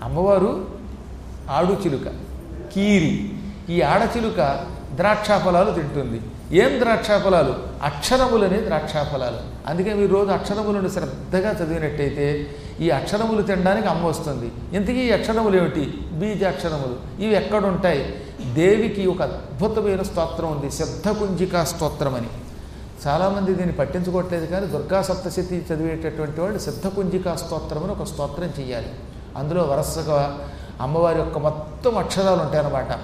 అమ్మవారు ఆడు చిలుక కీరి ఈ ఆడచిలుక ద్రాక్షాఫలాలు తింటుంది ఏం ద్రాక్షాఫలాలు అక్షరములనే ద్రాక్షాఫలాలు అందుకే మీరు రోజు అక్షరములను శ్రద్ధగా చదివినట్టయితే ఈ అక్షరములు తినడానికి అమ్మ వస్తుంది ఇంతకీ ఈ అక్షరములు ఏమిటి బీజాక్షరములు ఇవి ఎక్కడుంటాయి దేవికి ఒక అద్భుతమైన స్తోత్రం ఉంది సిద్ధకుంజికా స్తోత్రం అని చాలామంది దీన్ని పట్టించుకోవట్లేదు కానీ దుర్గా సప్తశతి చదివేటటువంటి వాళ్ళు సిద్ధకుంజికా స్తోత్రం అని ఒక స్తోత్రం చేయాలి అందులో వరుసగా అమ్మవారి యొక్క మొత్తం అక్షరాలు ఉంటాయన్నమాట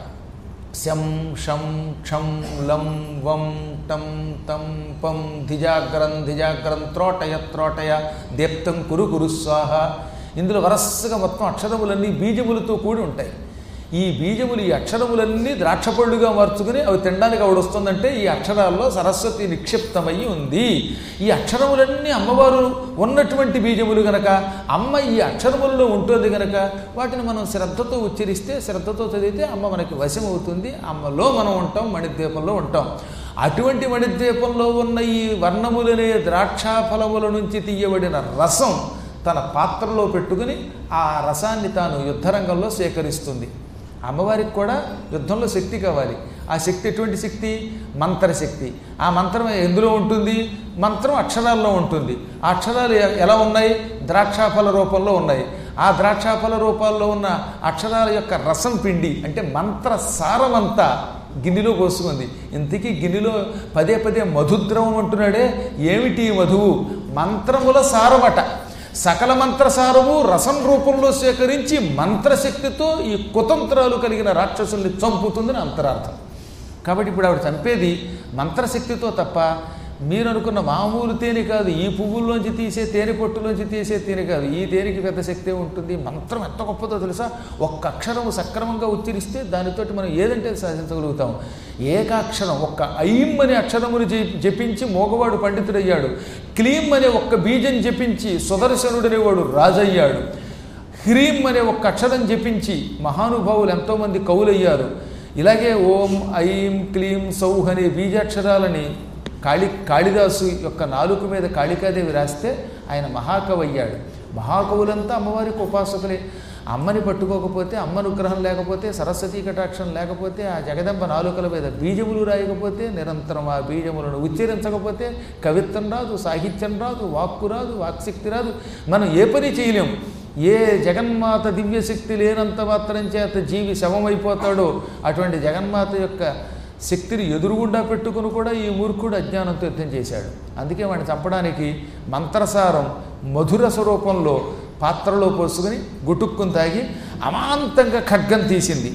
శం షం క్షం లం వం టం తం పం ధిజాగ్రం ధిజాగ్రం త్రోటయ త్రోటయ దీప్తం కురు కురు స్వాహ ఇందులో వరసగా మొత్తం అక్షరములన్నీ బీజములతో కూడి ఉంటాయి ఈ బీజములు ఈ అక్షరములన్నీ ద్రాక్ష పళ్ళుగా మార్చుకుని అవి తినడానికి ఆవిడ వస్తుందంటే ఈ అక్షరాల్లో సరస్వతి నిక్షిప్తమయ్యి ఉంది ఈ అక్షరములన్నీ అమ్మవారు ఉన్నటువంటి బీజములు గనక అమ్మ ఈ అక్షరములలో ఉంటుంది గనక వాటిని మనం శ్రద్ధతో ఉచ్చరిస్తే శ్రద్ధతో చదివితే అమ్మ మనకి వశం అవుతుంది అమ్మలో మనం ఉంటాం మణిద్వీపంలో ఉంటాం అటువంటి మణిద్వీపంలో ఉన్న ఈ వర్ణములనే ద్రాక్షాఫలముల నుంచి తీయబడిన రసం తన పాత్రలో పెట్టుకుని ఆ రసాన్ని తాను యుద్ధరంగంలో సేకరిస్తుంది అమ్మవారికి కూడా యుద్ధంలో శక్తి కావాలి ఆ శక్తి ఎటువంటి శక్తి మంత్రశక్తి ఆ మంత్రం ఎందులో ఉంటుంది మంత్రం అక్షరాల్లో ఉంటుంది ఆ అక్షరాలు ఎ- ఎలా ఉన్నాయి ద్రాక్షాఫల రూపంలో ఉన్నాయి ఆ ద్రాక్షాఫల రూపాల్లో ఉన్న అక్షరాల యొక్క రసం పిండి అంటే మంత్ర సారమంతా గిన్నెలో పోసుకుంది ఇంతకీ గిన్నెలో పదే పదే మధుద్రవం అంటున్నాడే ఏమిటి ఈ మధువు మంత్రముల సారమట సకల మంత్రసారము రసం రూపంలో సేకరించి మంత్రశక్తితో ఈ కుతంత్రాలు కలిగిన రాక్షసుల్ని చంపుతుందని అంతరార్థం కాబట్టి ఇప్పుడు ఆవిడ చంపేది మంత్రశక్తితో తప్ప మీరు అనుకున్న మామూలు తేనె కాదు ఈ పువ్వుల్లోంచి తీసే తేనె పొట్టులోంచి తీసే తేనె కాదు ఈ తేనెకి పెద్ద శక్తి ఉంటుంది మంత్రం ఎంత గొప్పదో తెలుసా ఒక్క అక్షరము సక్రమంగా ఉచ్చరిస్తే దానితోటి మనం ఏదంటే అది సాధించగలుగుతాం ఏకాక్షరం ఒక్క ఐం అనే అక్షరమును జి- జపించి మోగవాడు పండితుడయ్యాడు క్లీం అనే ఒక్క బీజం జపించి సుదర్శనుడనేవాడు రాజయ్యాడు హ్రీం అనే ఒక్క అక్షరం జపించి మహానుభావులు ఎంతోమంది కవులయ్యారు ఇలాగే ఓం ఐం క్లీం సౌహ్ అనే బీజాక్షరాలని కాళి కాళిదాసు యొక్క నాలుక మీద కాళికాదేవి రాస్తే ఆయన మహాకవి అయ్యాడు మహాకవులంతా అమ్మవారికి ఉపాసకులే అమ్మని పట్టుకోకపోతే అమ్మ అనుగ్రహం లేకపోతే సరస్వతీ కటాక్షం లేకపోతే ఆ జగదంబ నాలుకల మీద బీజములు రాయకపోతే నిరంతరం ఆ బీజములను ఉచ్చరించకపోతే కవిత్వం రాదు సాహిత్యం రాదు వాక్కు రాదు వాక్శక్తి రాదు మనం ఏ పని చేయలేం ఏ జగన్మాత దివ్యశక్తి లేనంత మాత్రం చేత జీవి శవమైపోతాడో అటువంటి జగన్మాత యొక్క శక్తిని ఎదురుగుండా పెట్టుకుని కూడా ఈ మూర్ఖుడు అజ్ఞానంతో యుద్ధం చేశాడు అందుకే వాడిని చంపడానికి మంత్రసారం మధుర స్వరూపంలో పాత్రలో పోసుకుని గుటుక్కుని తాగి అమాంతంగా ఖడ్గం తీసింది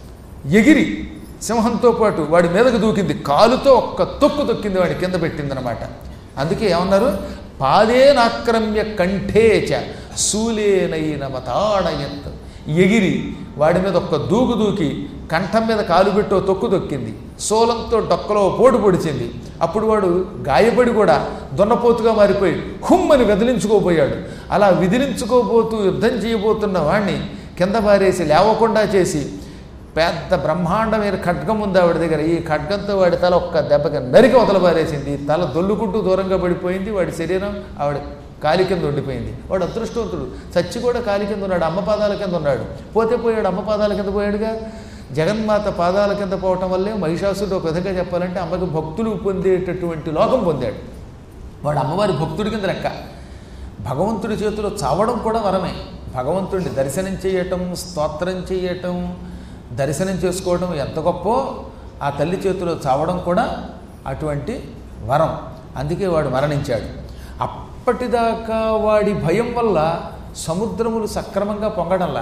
ఎగిరి సింహంతో పాటు వాడి మీదకు దూకింది కాలుతో ఒక్క తొక్కు తొక్కింది వాడి కింద పెట్టిందనమాట అందుకే ఏమన్నారు పాదేనాక్రమ్య కంఠేచ శూలేనైన మతాడయత్ ఎగిరి వాడి మీద ఒక్క దూకు దూకి కంఠం మీద కాలు పెట్టో తొక్కు తొక్కింది సోలంతో డొక్కలో పోటు పొడిచింది అప్పుడు వాడు గాయపడి కూడా దున్నపోతుగా మారిపోయి హుమ్మని విదిలించుకోబోయాడు అలా విదిలించుకోబోతూ యుద్ధం చేయబోతున్న వాణ్ణి కింద పారేసి లేవకుండా చేసి పెద్ద బ్రహ్మాండమైన ఖడ్గం ఉంది ఆవిడ దగ్గర ఈ ఖడ్గంతో వాడి తల ఒక్క దెబ్బకి నరికి వదలబారేసింది తల దొల్లుకుంటూ దూరంగా పడిపోయింది వాడి శరీరం ఆవిడ కాలి కింద ఉండిపోయింది వాడు అదృష్టవంతుడు చచ్చి కూడా కాలి కింద ఉన్నాడు అమ్మ పాదాల కింద ఉన్నాడు పోతే పోయాడు అమ్మ పాదాల కింద పోయాడుగా జగన్మాత పాదాల కింద పోవటం వల్లే మహిషాసుడు ఒక విధంగా చెప్పాలంటే అమ్మకి భక్తులు పొందేటటువంటి లోకం పొందాడు వాడు అమ్మవారి భక్తుడి కింద లెక్క భగవంతుడి చేతిలో చావడం కూడా వరమే భగవంతుడిని దర్శనం చేయటం స్తోత్రం చేయటం దర్శనం చేసుకోవడం ఎంత గొప్పో ఆ తల్లి చేతిలో చావడం కూడా అటువంటి వరం అందుకే వాడు మరణించాడు అప్పటిదాకా వాడి భయం వల్ల సముద్రములు సక్రమంగా పొంగడంలా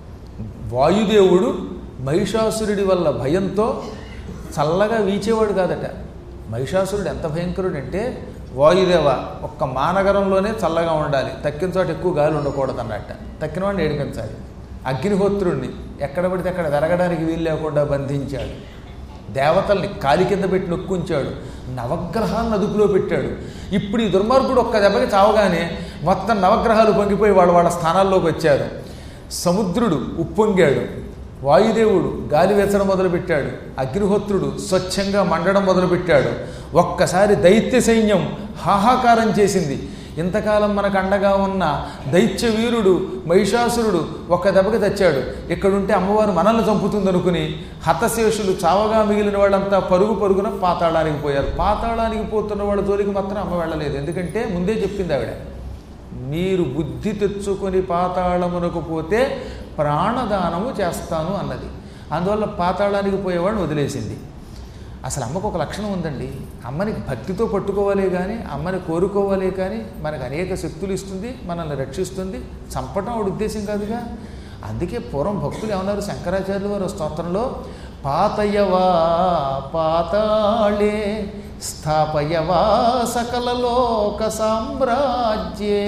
వాయుదేవుడు మహిషాసురుడి వల్ల భయంతో చల్లగా వీచేవాడు కాదట మహిషాసురుడు ఎంత భయంకరుడంటే వాయుదేవ ఒక్క మానగరంలోనే చల్లగా ఉండాలి తక్కిన చోట ఎక్కువ గాలి ఉండకూడదు అన్నట్ట తక్కిన వాడిని ఏడిపించాలి అగ్నిహోత్రుణ్ణి ఎక్కడ పడితే అక్కడ వెరగడానికి వీలు లేకుండా బంధించాడు దేవతల్ని కాలి కింద పెట్టి నొక్కుంచాడు నవగ్రహాలను అదుపులో పెట్టాడు ఇప్పుడు ఈ దుర్మార్గుడు ఒక్క దెబ్బకి చావగానే మొత్తం నవగ్రహాలు పొంగిపోయి వాళ్ళ వాళ్ళ స్థానాల్లోకి వచ్చారు సముద్రుడు ఉప్పొంగాడు వాయుదేవుడు గాలి వెచ్చడం మొదలుపెట్టాడు అగ్నిహోత్రుడు స్వచ్ఛంగా మండడం మొదలుపెట్టాడు ఒక్కసారి దైత్య సైన్యం హాహాకారం చేసింది ఇంతకాలం మనకు అండగా ఉన్న దైత్య వీరుడు మహిషాసురుడు ఒక్క దెబ్బకి తెచ్చాడు ఇక్కడుంటే అమ్మవారు మనల్ని చంపుతుందనుకుని హతశేషులు చావగా మిగిలిన వాళ్ళంతా పరుగు పరుగున పాతాళానికి పోయారు పాతాళానికి పోతున్న వాళ్ళ జోలికి మాత్రం అమ్మ వెళ్ళలేదు ఎందుకంటే ముందే చెప్పింది ఆవిడ మీరు బుద్ధి తెచ్చుకొని పాతాళమునకు పోతే ప్రాణదానము చేస్తాను అన్నది అందువల్ల పాతాళానికి పోయేవాడిని వదిలేసింది అసలు అమ్మకు ఒక లక్షణం ఉందండి అమ్మని భక్తితో పట్టుకోవాలే కానీ అమ్మని కోరుకోవాలే కానీ మనకు అనేక శక్తులు ఇస్తుంది మనల్ని రక్షిస్తుంది చంపటం ఆవిడ ఉద్దేశం కాదుగా అందుకే పూర్వం భక్తులు ఏమన్నారు శంకరాచార్యులు వారు స్తోత్రంలో పాతయవా పాతాళే స్థాపయవా సకలలోక సామ్రాజ్యే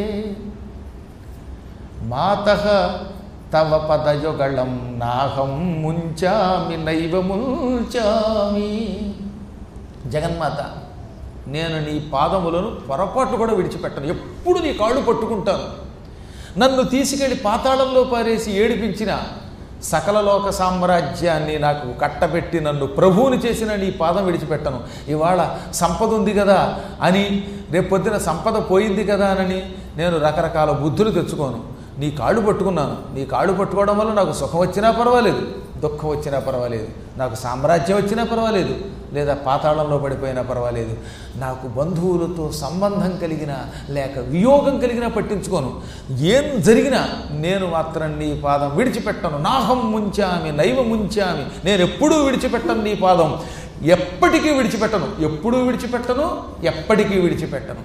మాత తవ పదయుగళం నాహం ముంచామి నైవ ముంచామి జగన్మాత నేను నీ పాదములను పొరపాటు కూడా విడిచిపెట్టను ఎప్పుడు నీ కాళ్ళు పట్టుకుంటాను నన్ను తీసుకెళ్లి పాతాళంలో పారేసి ఏడిపించిన సకల లోక సామ్రాజ్యాన్ని నాకు కట్టబెట్టి నన్ను ప్రభువుని చేసిన నీ పాదం విడిచిపెట్టను ఇవాళ సంపద ఉంది కదా అని రేపొద్దున సంపద పోయింది కదా అని నేను రకరకాల బుద్ధులు తెచ్చుకోను నీ కాళ్ళు పట్టుకున్నాను నీ కాళ్ళు పట్టుకోవడం వల్ల నాకు సుఖం వచ్చినా పర్వాలేదు దుఃఖం వచ్చినా పర్వాలేదు నాకు సామ్రాజ్యం వచ్చినా పర్వాలేదు లేదా పాతాళంలో పడిపోయినా పర్వాలేదు నాకు బంధువులతో సంబంధం కలిగిన లేక వియోగం కలిగినా పట్టించుకోను ఏం జరిగినా నేను మాత్రం నీ పాదం విడిచిపెట్టను నాహం ముంచామి నైవ ముంచామి నేను ఎప్పుడూ విడిచిపెట్టను నీ పాదం ఎప్పటికీ విడిచిపెట్టను ఎప్పుడూ విడిచిపెట్టను ఎప్పటికీ విడిచిపెట్టను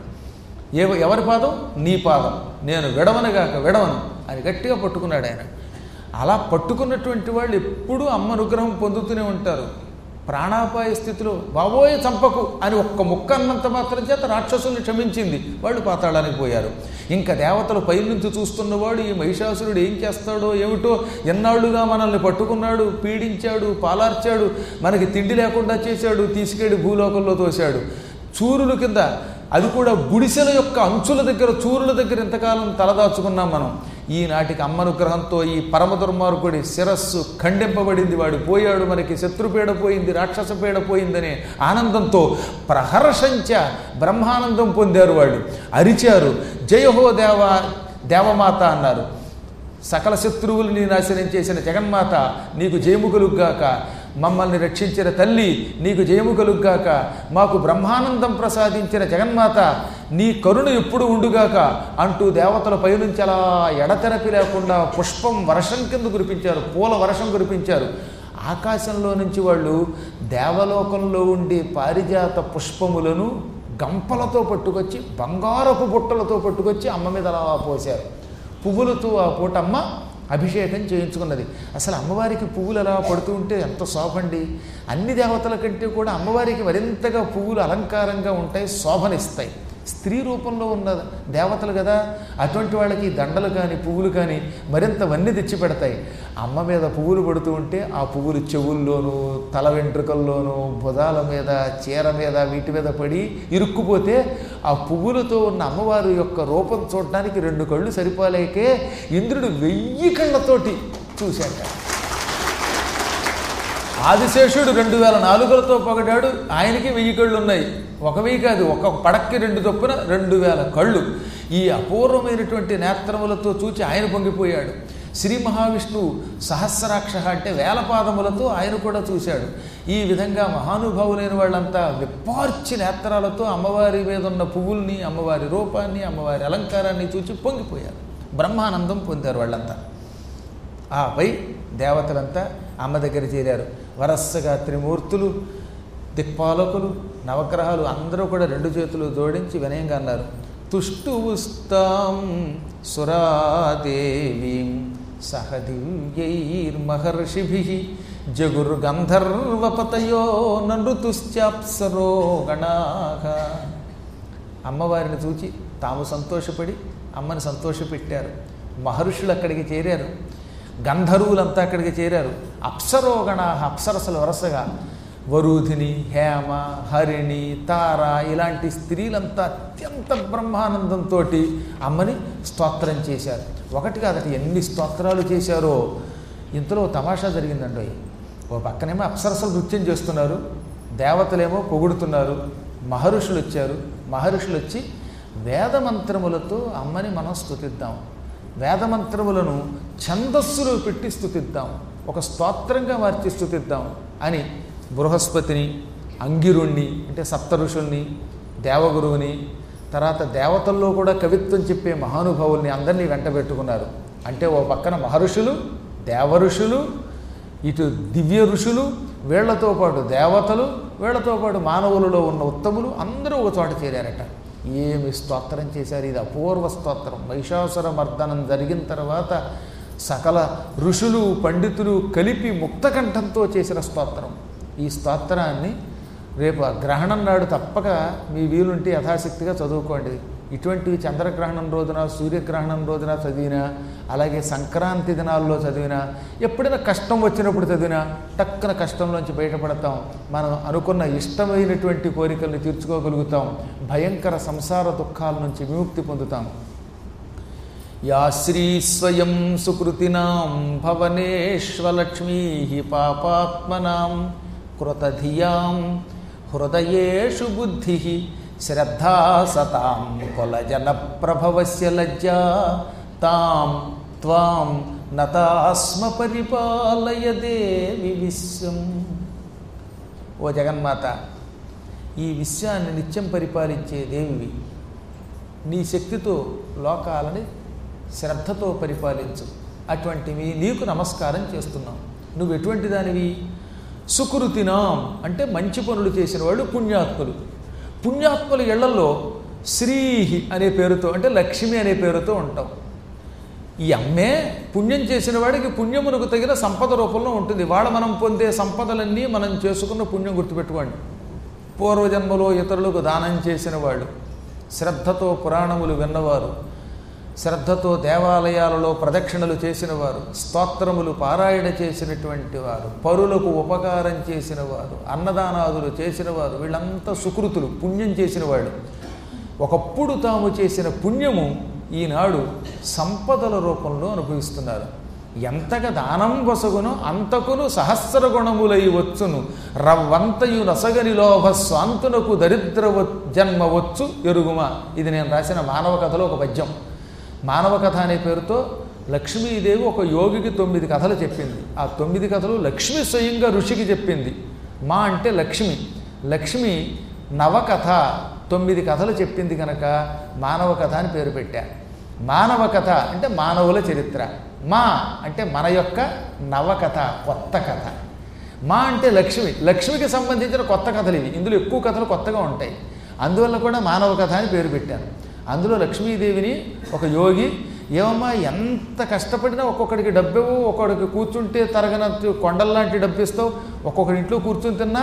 ఏ ఎవరి పాదం నీ పాదం నేను విడవనగాక విడవను అని గట్టిగా పట్టుకున్నాడు ఆయన అలా పట్టుకున్నటువంటి వాళ్ళు ఎప్పుడూ అమ్మ అనుగ్రహం పొందుతూనే ఉంటారు ప్రాణాపాయ స్థితిలో బాబోయ్ చంపకు అని ఒక్క ముక్క అన్నంత మాత్రం చేత రాక్షసుల్ని క్షమించింది వాళ్ళు పాతాళానికి పోయారు ఇంకా దేవతలు పైనుంచి చూస్తున్నవాడు ఈ మహిషాసురుడు ఏం చేస్తాడో ఏమిటో ఎన్నాళ్ళుగా మనల్ని పట్టుకున్నాడు పీడించాడు పాలార్చాడు మనకి తిండి లేకుండా చేశాడు తీసుకెళ్లి భూలోకంలో తోశాడు చూరుల కింద అది కూడా గుడిసెల యొక్క అంచుల దగ్గర చూరుల దగ్గర ఎంతకాలం తలదాచుకున్నాం మనం ఈనాటికి అమ్మనుగ్రహంతో ఈ పరమ దుర్మార్గుడి శిరస్సు ఖండింపబడింది వాడు పోయాడు మనకి శత్రుపీడ పోయింది రాక్షస పీడ పోయిందనే ఆనందంతో ప్రహర్షంచ బ్రహ్మానందం పొందారు వాళ్ళు అరిచారు జయహో దేవ దేవమాత అన్నారు సకల శత్రువుల్ని నాశనం చేసిన జగన్మాత నీకు జయము కలుగ్గాక మమ్మల్ని రక్షించిన తల్లి నీకు జయము కలుగ్గాక మాకు బ్రహ్మానందం ప్రసాదించిన జగన్మాత నీ కరుణ ఎప్పుడు ఉండుగాక అంటూ దేవతల పైనుంచి అలా ఎడతెరపి లేకుండా పుష్పం వర్షం కింద కురిపించారు పూల వర్షం కురిపించారు ఆకాశంలో నుంచి వాళ్ళు దేవలోకంలో ఉండే పారిజాత పుష్పములను గంపలతో పట్టుకొచ్చి బంగారపు బుట్టలతో పట్టుకొచ్చి అమ్మ మీద అలా పోశారు పువ్వులతో ఆ పూటమ్మ అభిషేకం చేయించుకున్నది అసలు అమ్మవారికి పువ్వులు అలా పడుతూ ఉంటే ఎంత శోభండి అన్ని దేవతల కంటే కూడా అమ్మవారికి మరింతగా పువ్వులు అలంకారంగా ఉంటాయి శోభనిస్తాయి స్త్రీ రూపంలో ఉన్న దేవతలు కదా అటువంటి వాళ్ళకి దండలు కానీ పువ్వులు కానీ మరింత వన్ని తెచ్చి పెడతాయి అమ్మ మీద పువ్వులు పడుతూ ఉంటే ఆ పువ్వులు చెవుల్లోనూ తల వెంట్రుకల్లోనూ భుజాల మీద చీర మీద వీటి మీద పడి ఇరుక్కుపోతే ఆ పువ్వులతో ఉన్న అమ్మవారి యొక్క రూపం చూడడానికి రెండు కళ్ళు సరిపోలేకే ఇంద్రుడు వెయ్యి కళ్ళతోటి చూశాట ఆదిశేషుడు రెండు వేల నాలుగులతో పొగడాడు ఆయనకి వెయ్యి కళ్ళు ఉన్నాయి ఒక వెయ్యి కాదు ఒక పడక్కి రెండు చొప్పున రెండు వేల కళ్ళు ఈ అపూర్వమైనటువంటి నేత్రములతో చూచి ఆయన పొంగిపోయాడు శ్రీ మహావిష్ణువు సహస్రాక్ష అంటే వేల పాదములతో ఆయన కూడా చూశాడు ఈ విధంగా మహానుభావులైన వాళ్ళంతా విప్పార్చి నేత్రాలతో అమ్మవారి మీద ఉన్న పువ్వుల్ని అమ్మవారి రూపాన్ని అమ్మవారి అలంకారాన్ని చూచి పొంగిపోయారు బ్రహ్మానందం పొందారు వాళ్ళంతా ఆపై దేవతలంతా అమ్మ దగ్గర చేరారు వరస్సగా త్రిమూర్తులు దిక్పాలకులు నవగ్రహాలు అందరూ కూడా రెండు చేతులు జోడించి వినయంగా అన్నారు తుష్టువుస్తాం సురాదేవీం సహ దివ్యైర్మహర్షిభి జగుర్గంధర్వపతయో నృతుశ్చాప్సరో గణాహ అమ్మవారిని చూచి తాము సంతోషపడి అమ్మని సంతోషపెట్టారు మహర్షులు అక్కడికి చేరారు గంధర్వులంతా అక్కడికి చేరారు అప్సరోగణ అప్సరసలు వరుసగా వరూధిని హేమ హరిణి తార ఇలాంటి స్త్రీలంతా అత్యంత బ్రహ్మానందంతో అమ్మని స్తోత్రం చేశారు ఒకటి కాదట ఎన్ని స్తోత్రాలు చేశారో ఇంతలో తమాషా జరిగిందండి ఓ పక్కనేమో అప్సరసలు నృత్యం చేస్తున్నారు దేవతలేమో పొగుడుతున్నారు మహర్షులు వచ్చారు మహర్షులు వచ్చి వేదమంత్రములతో అమ్మని మనం స్తుతిద్దాం వేదమంత్రములను ఛందస్సులో పెట్టి స్తుతిద్దాం ఒక స్తోత్రంగా మార్చి స్తుతిద్దాం అని బృహస్పతిని అంగిరుణ్ణి అంటే సప్త ఋషుల్ని దేవగురువుని తర్వాత దేవతల్లో కూడా కవిత్వం చెప్పే మహానుభావుల్ని అందరినీ వెంట పెట్టుకున్నారు అంటే ఓ పక్కన మహర్షులు దేవఋషులు ఇటు దివ్య ఋషులు వీళ్లతో పాటు దేవతలు వీళ్లతో పాటు మానవులలో ఉన్న ఉత్తములు అందరూ ఒక చోట చేరారట ఏమి స్తోత్రం చేశారు ఇది అపూర్వ స్తోత్రం మహిషాసుర మర్దనం జరిగిన తర్వాత సకల ఋషులు పండితులు కలిపి ముక్తకంఠంతో చేసిన స్తోత్రం ఈ స్తోత్రాన్ని రేపు ఆ గ్రహణం నాడు తప్పక మీ వీలుంటే యథాశక్తిగా చదువుకోండి ఇటువంటివి చంద్రగ్రహణం రోజున సూర్యగ్రహణం రోజున చదివినా అలాగే సంక్రాంతి దినాల్లో చదివినా ఎప్పుడైనా కష్టం వచ్చినప్పుడు చదివినా టక్కున కష్టంలోంచి బయటపడతాం మనం అనుకున్న ఇష్టమైనటువంటి కోరికల్ని తీర్చుకోగలుగుతాం భయంకర సంసార దుఃఖాల నుంచి విముక్తి పొందుతాం యా శ్రీ స్వయం సుకృతినాం భవనేష్వలక్ష్మీ పాపాత్మనాం కృతధియాం హృదయేషు బుద్ధి శ్రద్ధా సతాం కులజన ప్రభవస్య లజ్జా తాం త్వాం నతాస్మ పరిపాలయ దేవి విశ్వం ఓ జగన్మాత ఈ విశ్వాన్ని నిత్యం పరిపాలించే దేవివి నీ శక్తితో లోకాలని శ్రద్ధతో పరిపాలించు అటువంటివి నీకు నమస్కారం చేస్తున్నాం నువ్వు ఎటువంటి దానివి సుకృతినాం అంటే మంచి పనులు చేసిన వాళ్ళు పుణ్యాత్ములు పుణ్యాత్ముల ఇళ్లలో శ్రీహి అనే పేరుతో అంటే లక్ష్మి అనే పేరుతో ఉంటాం ఈ అమ్మే పుణ్యం చేసిన వాడికి పుణ్యమునకు తగిన సంపద రూపంలో ఉంటుంది వాళ్ళ మనం పొందే సంపదలన్నీ మనం చేసుకున్న పుణ్యం గుర్తుపెట్టుకోండి పూర్వజన్మలో ఇతరులకు దానం చేసిన వాళ్ళు శ్రద్ధతో పురాణములు విన్నవారు శ్రద్ధతో దేవాలయాలలో ప్రదక్షిణలు చేసిన వారు స్తోత్రములు పారాయణ చేసినటువంటి వారు పరులకు ఉపకారం చేసిన వారు అన్నదానాదులు చేసిన వారు వీళ్ళంతా సుకృతులు పుణ్యం చేసిన వాళ్ళు ఒకప్పుడు తాము చేసిన పుణ్యము ఈనాడు సంపదల రూపంలో అనుభవిస్తున్నారు ఎంతగా దానం వసగునో అంతకును సహస్ర గుణములై వచ్చును రవ్వంతయు నసగని లోభ స్వాంతునకు దరిద్ర జన్మ వచ్చు ఎరుగుమా ఇది నేను రాసిన మానవ కథలో ఒక పద్యం మానవ కథ అనే పేరుతో లక్ష్మీదేవి ఒక యోగికి తొమ్మిది కథలు చెప్పింది ఆ తొమ్మిది కథలు లక్ష్మి స్వయంగా ఋషికి చెప్పింది మా అంటే లక్ష్మి లక్ష్మి నవకథ తొమ్మిది కథలు చెప్పింది కనుక మానవ కథ అని పేరు పెట్టా మానవ కథ అంటే మానవుల చరిత్ర మా అంటే మన యొక్క నవకథ కొత్త కథ మా అంటే లక్ష్మి లక్ష్మికి సంబంధించిన కొత్త కథలు ఇవి ఇందులో ఎక్కువ కథలు కొత్తగా ఉంటాయి అందువల్ల కూడా మానవ కథ అని పేరు పెట్టాను అందులో లక్ష్మీదేవిని ఒక యోగి ఏమమ్మా ఎంత కష్టపడినా ఒక్కొక్కడికి డబ్బివ్వు ఒక్కొక్కడికి కూర్చుంటే తరగనంత కొండల్లాంటి డబ్బిస్తావు ఒక్కొక్కడి ఇంట్లో కూర్చుని తిన్నా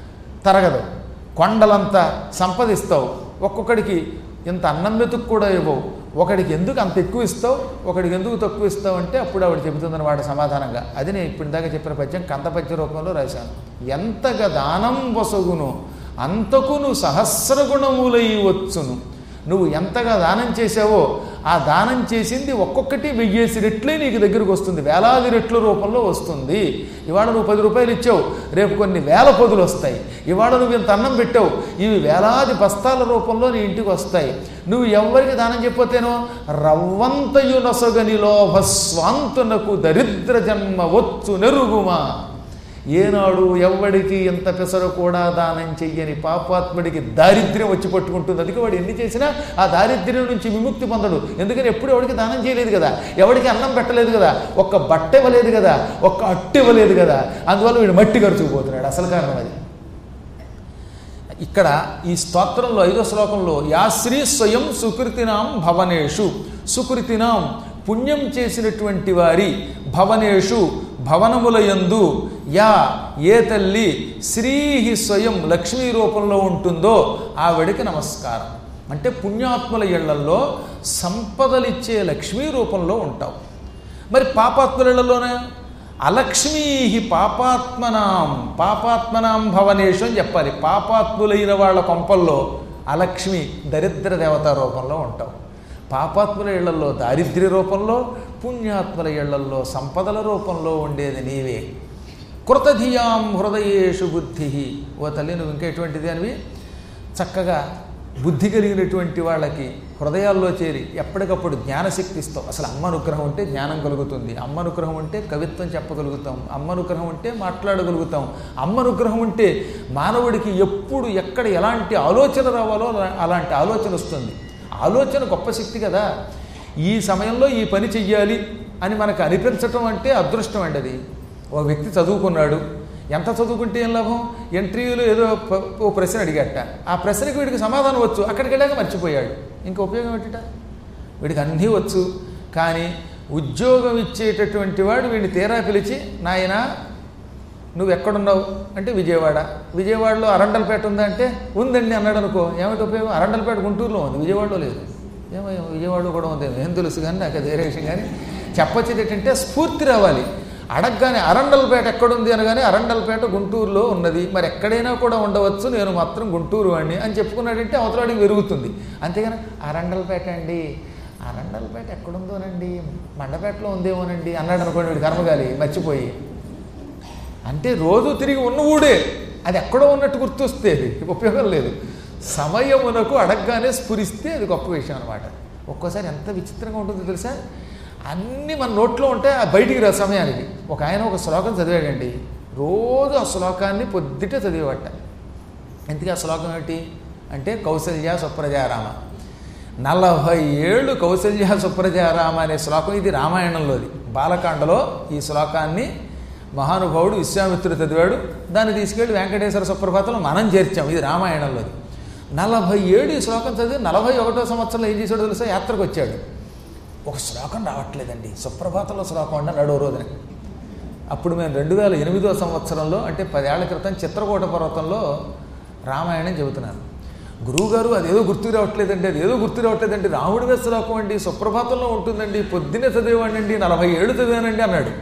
తరగదు కొండలంత సంపదిస్తావు ఒక్కొక్కడికి ఇంత అన్నం మెతుకు కూడా ఇవ్వవు ఒకడికి ఎందుకు అంత ఎక్కువ ఇస్తావు ఒకడికి ఎందుకు తక్కువ ఇస్తావు అంటే అప్పుడు ఆవిడ చెబుతుందని వాడు సమాధానంగా అది నేను ఇప్పుడు దాకా చెప్పిన పద్యం కంద పద్య రూపంలో రాశాను ఎంతగా దానం వసగును అంతకును సహస్ర గుణములై వచ్చును నువ్వు ఎంతగా దానం చేసావో ఆ దానం చేసింది ఒక్కొక్కటి వెయ్యేసి రెట్లే నీకు దగ్గరకు వస్తుంది వేలాది రెట్ల రూపంలో వస్తుంది ఇవాళ నువ్వు పది రూపాయలు ఇచ్చావు రేపు కొన్ని వేల పొదులు వస్తాయి ఇవాళ నువ్వు ఇంత అన్నం పెట్టావు ఇవి వేలాది బస్తాల రూపంలో నీ ఇంటికి వస్తాయి నువ్వు ఎవరికి దానం చెప్పితేనో రవ్వంతయు నొసగని లోభ స్వాంతునకు దరిద్ర జన్మ వచ్చు నెరుగుమా ఏనాడు ఎవ్వడికి ఎంత పెసరు కూడా దానం చెయ్యని పాపాత్ముడికి దారిద్ర్యం వచ్చి పట్టుకుంటుంది అందుకే వాడు ఎన్ని చేసినా ఆ దారిద్ర్యం నుంచి విముక్తి పొందడు ఎందుకని ఎప్పుడు ఎవడికి దానం చేయలేదు కదా ఎవడికి అన్నం పెట్టలేదు కదా ఒక్క బట్ట ఇవ్వలేదు కదా ఒక్క అట్టు ఇవ్వలేదు కదా అందువల్ల వీడు మట్టి ఖర్చుకుపోతున్నాడు అసలు కారణం అది ఇక్కడ ఈ స్తోత్రంలో ఐదో శ్లోకంలో యాశ్రీ స్వయం సుకృతినాం భవనేషు సుకృతినాం పుణ్యం చేసినటువంటి వారి భవనేషు భవనములయందు యా ఏ తల్లి శ్రీహి స్వయం లక్ష్మీ రూపంలో ఉంటుందో ఆవిడికి నమస్కారం అంటే పుణ్యాత్ముల ఇళ్లల్లో సంపదలిచ్చే లక్ష్మీ రూపంలో ఉంటావు మరి పాపాత్ముల ఇళ్లలోనే అలక్ష్మీ పాపాత్మనాం పాపాత్మనాం భవనేషు అని చెప్పాలి పాపాత్ములైన వాళ్ళ కొంపల్లో అలక్ష్మి దరిద్ర దేవత రూపంలో ఉంటావు పాపాత్ముల ఇళ్లలో దారిద్ర్య రూపంలో పుణ్యాత్ముల ఇళ్లల్లో సంపదల రూపంలో ఉండేది నీవే కృతధియాం హృదయేషు బుద్ధి ఓ తల్లి నువ్వు ఇంకా ఎటువంటిది అనివి చక్కగా బుద్ధి కలిగినటువంటి వాళ్ళకి హృదయాల్లో చేరి ఎప్పటికప్పుడు జ్ఞానశక్తి ఇస్తాం అసలు అమ్మ అనుగ్రహం ఉంటే జ్ఞానం కలుగుతుంది అమ్మ అనుగ్రహం ఉంటే కవిత్వం చెప్పగలుగుతాం అమ్మ అనుగ్రహం ఉంటే మాట్లాడగలుగుతాం అమ్మ అనుగ్రహం ఉంటే మానవుడికి ఎప్పుడు ఎక్కడ ఎలాంటి ఆలోచన రావాలో అలా- అలాంటి ఆలోచన వస్తుంది ఆలోచన గొప్ప శక్తి కదా ఈ సమయంలో ఈ పని చెయ్యాలి అని మనకు అనిపించటం అంటే అదృష్టం అండి అది ఒక వ్యక్తి చదువుకున్నాడు ఎంత చదువుకుంటే ఏం లాభం ఇంటర్వ్యూలో ఏదో ప- ఓ ప్రశ్న అడిగట ఆ ప్రశ్నకి వీడికి సమాధానం వచ్చు అక్కడికి వెళ్ళాక మర్చిపోయాడు ఇంకా ఉపయోగం ఏంటిట వీడికి అన్నీ వచ్చు కానీ ఉద్యోగం ఇచ్చేటటువంటి వాడు వీడిని తీరా పిలిచి నాయనా నువ్వు ఎక్కడున్నావు అంటే విజయవాడ విజయవాడలో అరండల్పేట ఉందా అంటే ఉందండి అన్నాడు అనుకో ఏమిటి ఉపయోగం అరండల్పేట గుంటూరులో ఉంది విజయవాడలో లేదు ఏమో ఏమో విజయవాడలో కూడా ఉంది ఏం తెలుసు కానీ నాకు అది వేరే విషయం కానీ చెప్పొచ్చేది ఏంటంటే స్ఫూర్తి రావాలి అడగగానే అరండల్పేట ఎక్కడుంది అనగానే అరండల్పేట గుంటూరులో ఉన్నది మరి ఎక్కడైనా కూడా ఉండవచ్చు నేను మాత్రం గుంటూరు వాడిని అని చెప్పుకున్నాడంటే అవతలాడికి పెరుగుతుంది అంతేగాని అరండల్పేట అండి అరండల్పేట ఎక్కడుందోనండి మండపేటలో ఉందేమోనండి అన్నాడు అనుకోండి వీడి కర్మగాలి మర్చిపోయి అంటే రోజు తిరిగి ఉన్న ఊడే అది ఎక్కడో ఉన్నట్టు గుర్తొస్తే అది ఉపయోగం లేదు సమయమునకు అడగగానే స్ఫురిస్తే అది గొప్ప విషయం అనమాట ఒక్కోసారి ఎంత విచిత్రంగా ఉంటుందో తెలుసా అన్నీ మన నోట్లో ఉంటే ఆ బయటికి రా సమయానికి ఒక ఆయన ఒక శ్లోకం చదివాడండి రోజు ఆ శ్లోకాన్ని పొద్దుటే చదివేవాట ఎందుకు ఆ శ్లోకం ఏంటి అంటే కౌసల్య సుప్రజారామ నలభై ఏళ్ళు కౌసల్య సుప్రజారామ అనే శ్లోకం ఇది రామాయణంలోది బాలకాండలో ఈ శ్లోకాన్ని మహానుభావుడు విశ్వామిత్రుడు చదివాడు దాన్ని తీసుకెళ్ళి వెంకటేశ్వర సుప్రభాతంలో మనం చేర్చాం ఇది రామాయణంలోది నలభై ఏడు ఈ శ్లోకం చదివి నలభై ఒకటో సంవత్సరంలో ఏం చేశాడో తెలుసా యాత్రకు వచ్చాడు ఒక శ్లోకం రావట్లేదండి సుప్రభాతంలో శ్లోకం అంటే నడో రోజున అప్పుడు మేము రెండు వేల ఎనిమిదో సంవత్సరంలో అంటే పదేళ్ల క్రితం చిత్రకూట పర్వతంలో రామాయణం చెబుతున్నాను గురువుగారు అదేదో గుర్తుకు రావట్లేదండి అదేదో గుర్తు రావట్లేదండి రాముడి మీద శ్లోకం అండి సుప్రభాతంలో ఉంటుందండి పొద్దున్నే చదివేవాడినండి నలభై ఏళ్ళు చదివానండి అన్నాడు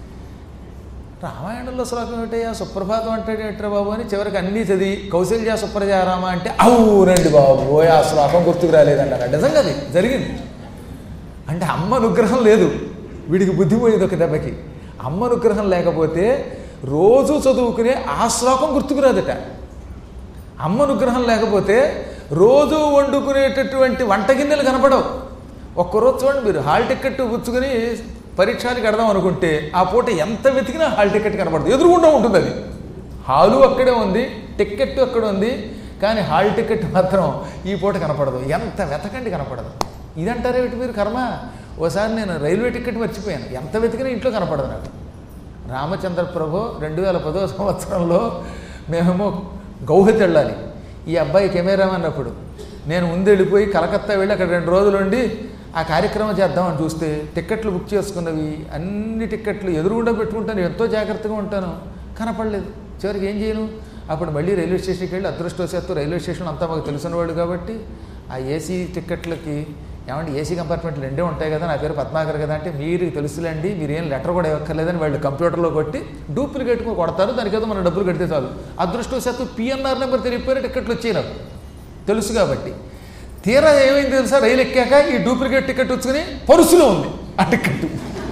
రామాయణంలో శ్లోకం ఏమిటయ్యా సుప్రభాతం అంటే ఏంట్రా బాబు అని చివరికి అన్నీ చదివి కౌశల్య సుప్రజారామ అంటే అవునండి బాబు ఓయ్ ఆ శ్లోకం గుర్తుకు రాలేదండి అన్నాడు నిజంగా అది జరిగింది అంటే అమ్మ అనుగ్రహం లేదు వీడికి బుద్ధి పోయేది ఒక దెబ్బకి అమ్మ అనుగ్రహం లేకపోతే రోజు చదువుకునే ఆ శ్లోకం గుర్తుకు రాదట అమ్మ అనుగ్రహం లేకపోతే రోజు వండుకునేటటువంటి వంట గిన్నెలు కనపడవు ఒక్కరోజు చూడండి మీరు హాల్ టికెట్ పుచ్చుకొని పరీక్షానికి కడదాం అనుకుంటే ఆ పూట ఎంత వెతికినా హాల్ టికెట్ కనపడదు ఎదురుగుండా ఉంటుంది అది హాలు అక్కడే ఉంది టికెట్ అక్కడ ఉంది కానీ హాల్ టికెట్ మాత్రం ఈ పూట కనపడదు ఎంత వెతకండి కనపడదు ఇదంటారే వీటి మీరు కర్మ ఓసారి నేను రైల్వే టికెట్ మర్చిపోయాను ఎంత వెతికినా ఇంట్లో కనపడదు నాకు రామచంద్ర ప్రభు రెండు వేల పదో సంవత్సరంలో మేమేమో గౌహతి వెళ్ళాలి ఈ అబ్బాయి కెమెరామెన్ అన్నప్పుడు నేను ముందు వెళ్ళిపోయి కలకత్తా వెళ్ళి అక్కడ రెండు రోజులు ఉండి ఆ కార్యక్రమం చేద్దామని చూస్తే టిక్కెట్లు బుక్ చేసుకున్నవి అన్ని టిక్కెట్లు ఎదురుగుండా పెట్టుకుంటాను ఎంతో జాగ్రత్తగా ఉంటాను కనపడలేదు చివరికి ఏం చేయను అప్పుడు మళ్ళీ రైల్వే స్టేషన్కి వెళ్ళి అదృష్టవశాత్తు రైల్వే స్టేషన్ అంతా మాకు తెలిసినవాడు కాబట్టి ఆ ఏసీ టిక్కెట్లకి ఏమంటే ఏసీ కంపార్ట్మెంట్లు రెండే ఉంటాయి కదా నా పేరు పద్మాకర్ కదా అంటే మీరు తెలుసులేండి మీరు ఏం లెటర్ కూడా ఇవ్వక్కర్లేదని వాళ్ళు కంప్యూటర్లో కొట్టి డూప్లికేట్ కొడతారు దానికి ఏదో మన డబ్బులు కడితే చాలు అదృష్టవశాత్తు పిఎన్ఆర్ నెంబర్ తెలియపోయిన టికెట్లు వచ్చాయి నాకు తెలుసు కాబట్టి తీరా ఏమైంది తెలుసా రైలు ఎక్కాక ఈ డూప్లికేట్ టికెట్ వచ్చుకుని పరుసులో ఉంది ఆ టికెట్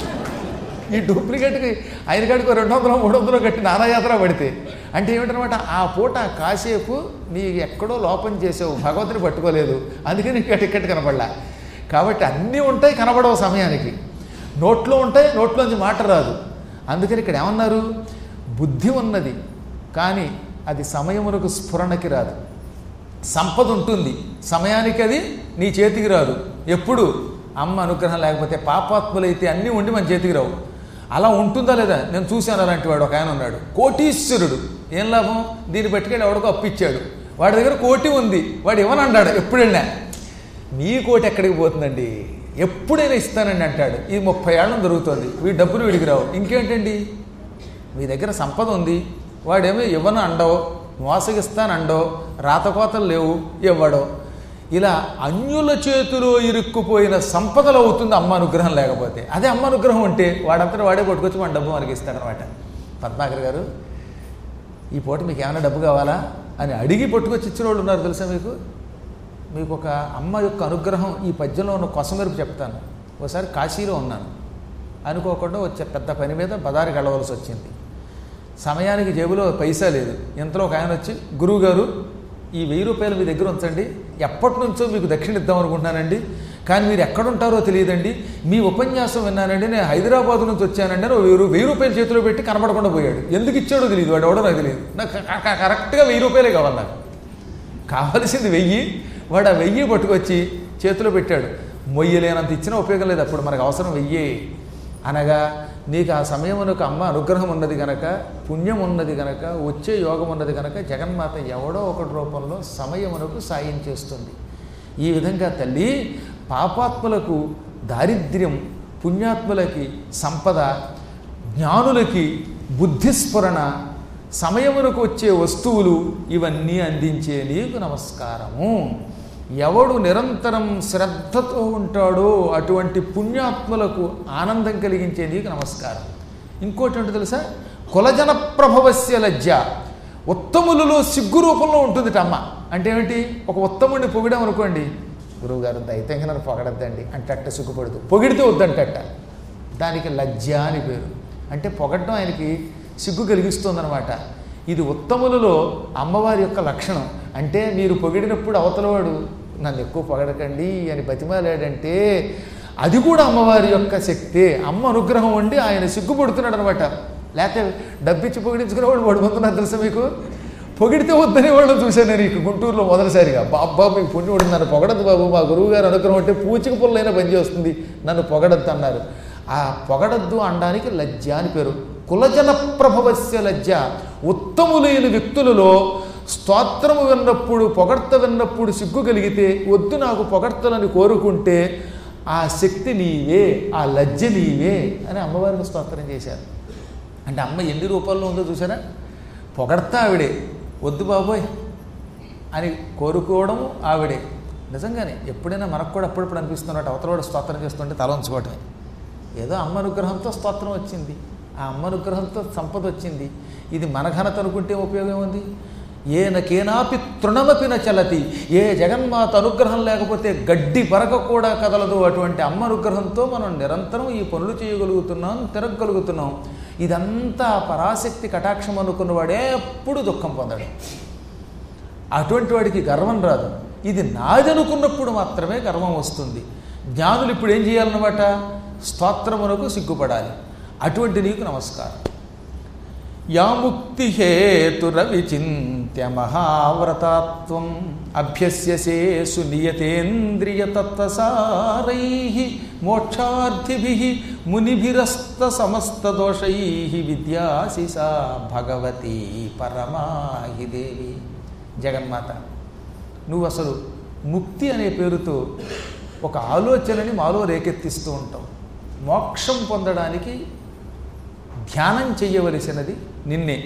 ఈ డూప్లికేట్కి ఆయన కాడికి రెండు వందలు మూడు వందలు కట్టి నానాయాత్ర పడితే అంటే ఏమిటనమాట ఆ పూట కాసేపు నీ ఎక్కడో లోపం చేసావు భగవంతుని పట్టుకోలేదు అందుకే నీకు ఆ టికెట్ కనపడలా కాబట్టి అన్నీ ఉంటాయి కనపడవు సమయానికి నోట్లో ఉంటాయి నోట్లోంచి మాట రాదు అందుకని ఇక్కడ ఏమన్నారు బుద్ధి ఉన్నది కానీ అది సమయమునకు స్ఫురణకి రాదు సంపద ఉంటుంది సమయానికి అది నీ చేతికి రాదు ఎప్పుడు అమ్మ అనుగ్రహం లేకపోతే పాపాత్ములైతే అన్నీ ఉండి మన చేతికి రావు అలా ఉంటుందా లేదా నేను చూశాను అలాంటి వాడు ఒక ఆయన ఉన్నాడు కోటీశ్వరుడు ఏం లాభం దీన్ని పట్టుకెళ్ళి ఎవడికో అప్పిచ్చాడు వాడి దగ్గర కోటి ఉంది వాడు ఇవ్వనన్నాడు ఎప్పుడు వెళ్ళినా మీ కోటి ఎక్కడికి పోతుందండి ఎప్పుడైనా ఇస్తానండి అంటాడు ఇది ముప్పై ఏళ్ళం జరుగుతుంది వీడి డబ్బులు వీడికి రావు ఇంకేంటండి మీ దగ్గర సంపద ఉంది వాడేమో ఇవ్వను అండవు మోసగిస్తాను అండవు రాతకోతలు లేవు ఇవ్వడం ఇలా అన్యుల చేతిలో ఇరుక్కుపోయిన సంపదలు అవుతుంది అమ్మ అనుగ్రహం లేకపోతే అదే అమ్మ అనుగ్రహం ఉంటే వాడంతటా వాడే పట్టుకొచ్చి మన డబ్బు మనకి ఇస్తాడనమాట పద్మాకర్ గారు ఈ పూట మీకు ఏమైనా డబ్బు కావాలా అని అడిగి పట్టుకొచ్చి ఇచ్చిన వాళ్ళు ఉన్నారు తెలుసా మీకు మీకు ఒక అమ్మ యొక్క అనుగ్రహం ఈ పద్యంలో ఉన్న కొసమెరుపు చెప్తాను ఒకసారి కాశీలో ఉన్నాను అనుకోకుండా వచ్చే పెద్ద పని మీద బదారికి వెళ్ళవలసి వచ్చింది సమయానికి జేబులో పైసా లేదు ఇంతలో ఒక ఆయన వచ్చి గురువుగారు ఈ వెయ్యి రూపాయలు మీ దగ్గర ఉంచండి ఎప్పటి నుంచో మీకు దక్షిణ ఇద్దాం అనుకుంటున్నానండి కానీ మీరు ఎక్కడుంటారో తెలియదండి మీ ఉపన్యాసం విన్నానండి నేను హైదరాబాద్ నుంచి వచ్చానండి అని ఓ వెయ్యి రూ- వెయ్యి రూపాయలు చేతిలో పెట్టి కనపడకుండా పోయాడు ఎందుకు ఇచ్చాడో తెలియదు వాడు ఎవడో నాకు తెలియదు నాకు క- క- కరెక్ట్గా వెయ్యి రూపాయలే కావాలి నాకు కావలసింది వెయ్యి వాడు ఆ వెయ్యి పట్టుకొచ్చి చేతిలో పెట్టాడు మొయ్యలేనంత ఇచ్చినా ఉపయోగం లేదు అప్పుడు మనకు అవసరం వెయ్యే అనగా నీకు ఆ సమయమునకు అమ్మ అనుగ్రహం ఉన్నది గనక పుణ్యం ఉన్నది గనక వచ్చే యోగం ఉన్నది గనక జగన్మాత ఎవడో ఒకటి రూపంలో సమయమునకు సాయం చేస్తుంది ఈ విధంగా తల్లి పాపాత్ములకు దారిద్ర్యం పుణ్యాత్ములకి సంపద జ్ఞానులకి బుద్ధిస్ఫురణ సమయమునకు వచ్చే వస్తువులు ఇవన్నీ అందించే నీకు నమస్కారము ఎవడు నిరంతరం శ్రద్ధతో ఉంటాడో అటువంటి పుణ్యాత్ములకు ఆనందం కలిగించే నీకు నమస్కారం ఇంకోటి ఏంటో తెలుసా కులజన ప్రభవస్య లజ్జ ఉత్తములలో సిగ్గు రూపంలో ఉంటుంది అమ్మ అంటే ఏమిటి ఒక ఉత్తముడిని పొగిడాం అనుకోండి గురువుగారు దైతంగా నన్ను పొగడద్దండి అంటే అట్ట సిగ్గుపడదు పొగిడితే వద్దంటట్ట దానికి లజ్జ అని పేరు అంటే పొగడడం ఆయనకి సిగ్గు కలిగిస్తుందన్నమాట ఇది ఉత్తములలో అమ్మవారి యొక్క లక్షణం అంటే మీరు పొగిడినప్పుడు అవతలవాడు నన్ను ఎక్కువ పొగడకండి అని బతిమాలాడంటే అది కూడా అమ్మవారి యొక్క శక్తే అమ్మ అనుగ్రహం ఉండి ఆయన సిగ్గుపడుతున్నాడు అనమాట లేకపోతే డబ్బిచ్చి పొగిడించుకునేవాడు వాడు ముందున్నారు తెలుసా మీకు పొగిడితే వద్దని వాళ్ళని చూశాను నేను ఇక గుంటూరులో మొదటిసారిగా బాబా మీకు పుణ్యుడు నన్ను పొగడద్దు బాబు మా గురువు గారు అనుగ్రహం అంటే పూచిక పుల్లైనా పనిచేస్తుంది నన్ను పొగడద్దు అన్నారు ఆ పొగడద్దు అనడానికి లజ్జ అని పేరు కులజన ప్రభవస్య లజ్జ ఉత్తములైన వ్యక్తులలో స్తోత్రము విన్నప్పుడు పొగడ్త విన్నప్పుడు సిగ్గు కలిగితే వద్దు నాకు పొగడ్తలని కోరుకుంటే ఆ శక్తి నీవే ఆ లజ్జ నీవే అని అమ్మవారిని స్తోత్రం చేశారు అంటే అమ్మ ఎన్ని రూపాల్లో ఉందో చూసారా పొగడతా ఆవిడే వద్దు బాబోయ్ అని కోరుకోవడం ఆవిడే నిజంగానే ఎప్పుడైనా మనకు కూడా అప్పుడప్పుడు అనిపిస్తున్నట్టు అవతలవాడు స్తోత్రం చేస్తుంటే తల ఉంచుకోవటమే ఏదో అమ్మ అనుగ్రహంతో స్తోత్రం వచ్చింది ఆ అమ్మ అనుగ్రహంతో సంపద వచ్చింది ఇది మన ఘనత అనుకుంటే ఉపయోగం ఉంది ఏనకేనాపి తృణమపిన చలతి ఏ జగన్మాత అనుగ్రహం లేకపోతే గడ్డి పరక కూడా కదలదు అటువంటి అమ్మ అనుగ్రహంతో మనం నిరంతరం ఈ పనులు చేయగలుగుతున్నాం తిరగగలుగుతున్నాం ఇదంతా పరాశక్తి కటాక్షం అనుకున్నవాడు ఎప్పుడు దుఃఖం పొందడు అటువంటి వాడికి గర్వం రాదు ఇది నాదనుకున్నప్పుడు మాత్రమే గర్వం వస్తుంది జ్ఞానులు ఇప్పుడు ఏం చేయాలన్నమాట స్తోత్రమునకు సిగ్గుపడాలి అటువంటి నీకు నమస్కారం యాముక్తి హేతురవిచింత్య మహావ్రతాత్వం అభ్యస్యసేసు నియతేంద్రియతత్వసారై మోక్షార్థిభి మునిభిరస్త సమస్తదోషై విద్యాశిసా భగవతి పరమాహిదేవి జగన్మాత నువ్వు అసలు ముక్తి అనే పేరుతో ఒక ఆలోచనని మాలో రేకెత్తిస్తూ ఉంటావు మోక్షం పొందడానికి ధ్యానం చెయ్యవలసినది నిన్నే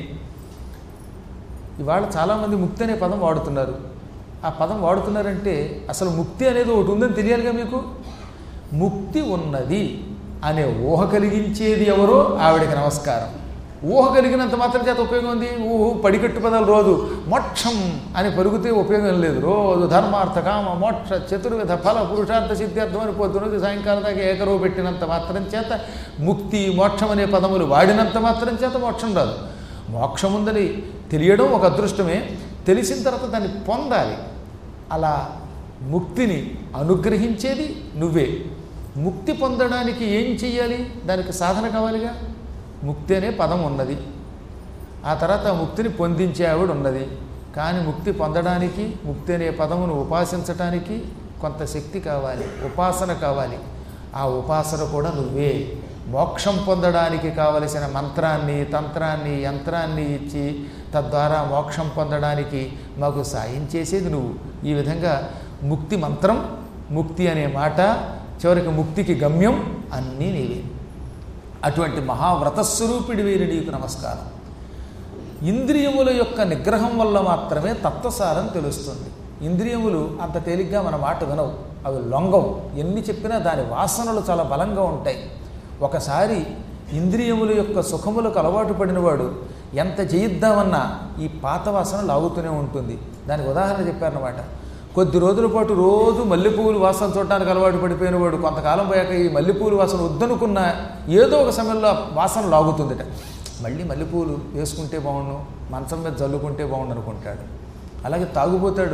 ఇవాళ చాలామంది ముక్తి అనే పదం వాడుతున్నారు ఆ పదం వాడుతున్నారంటే అసలు ముక్తి అనేది ఒకటి ఉందని తెలియాలిగా మీకు ముక్తి ఉన్నది అనే ఊహ కలిగించేది ఎవరో ఆవిడకి నమస్కారం ఊహ కలిగినంత మాత్రం చేత ఉపయోగం ఉంది ఊహు పడికట్టు పదాలు రోజు మోక్షం అని పలుకుతే ఉపయోగం లేదు రోజు ధర్మార్థ కామ మోక్ష చతుర్విధ ఫల పురుషార్థ సిద్ధార్థం అని పొద్దునది సాయంకాలం దాకా ఏకరువు పెట్టినంత మాత్రం చేత ముక్తి మోక్షం అనే పదములు వాడినంత మాత్రం చేత మోక్షం రాదు మోక్షం ఉందని తెలియడం ఒక అదృష్టమే తెలిసిన తర్వాత దాన్ని పొందాలి అలా ముక్తిని అనుగ్రహించేది నువ్వే ముక్తి పొందడానికి ఏం చెయ్యాలి దానికి సాధన కావాలిగా ముక్తి అనే పదం ఉన్నది ఆ తర్వాత ఆ ముక్తిని పొందించే ఆవిడ ఉన్నది కానీ ముక్తి పొందడానికి ముక్తి అనే పదమును ఉపాసించటానికి కొంత శక్తి కావాలి ఉపాసన కావాలి ఆ ఉపాసన కూడా నువ్వే మోక్షం పొందడానికి కావలసిన మంత్రాన్ని తంత్రాన్ని యంత్రాన్ని ఇచ్చి తద్వారా మోక్షం పొందడానికి మాకు సాయం చేసేది నువ్వు ఈ విధంగా ముక్తి మంత్రం ముక్తి అనే మాట చివరికి ముక్తికి గమ్యం అన్నీ నీవే అటువంటి మహావ్రతస్వరూపిడి వీరి నీకు నమస్కారం ఇంద్రియముల యొక్క నిగ్రహం వల్ల మాత్రమే తత్వసారం తెలుస్తుంది ఇంద్రియములు అంత తేలిగ్గా మన మాట వినవు అవి లొంగవు ఎన్ని చెప్పినా దాని వాసనలు చాలా బలంగా ఉంటాయి ఒకసారి ఇంద్రియముల యొక్క సుఖములకు అలవాటు పడినవాడు ఎంత చేయిద్దామన్నా ఈ పాత వాసన లాగుతూనే ఉంటుంది దానికి ఉదాహరణ చెప్పారన్నమాట కొద్ది రోజుల పాటు రోజు మల్లెపూలు వాసన చూడటానికి అలవాటు పడిపోయిన వాడు కొంతకాలం పోయాక ఈ మల్లెపూలు వాసన వద్దనుకున్న ఏదో ఒక సమయంలో ఆ వాసన లాగుతుందట మళ్ళీ మల్లెపూలు వేసుకుంటే బాగుండు మంచం మీద జల్లుకుంటే బాగుండు అనుకుంటాడు అలాగే తాగుపోతాడు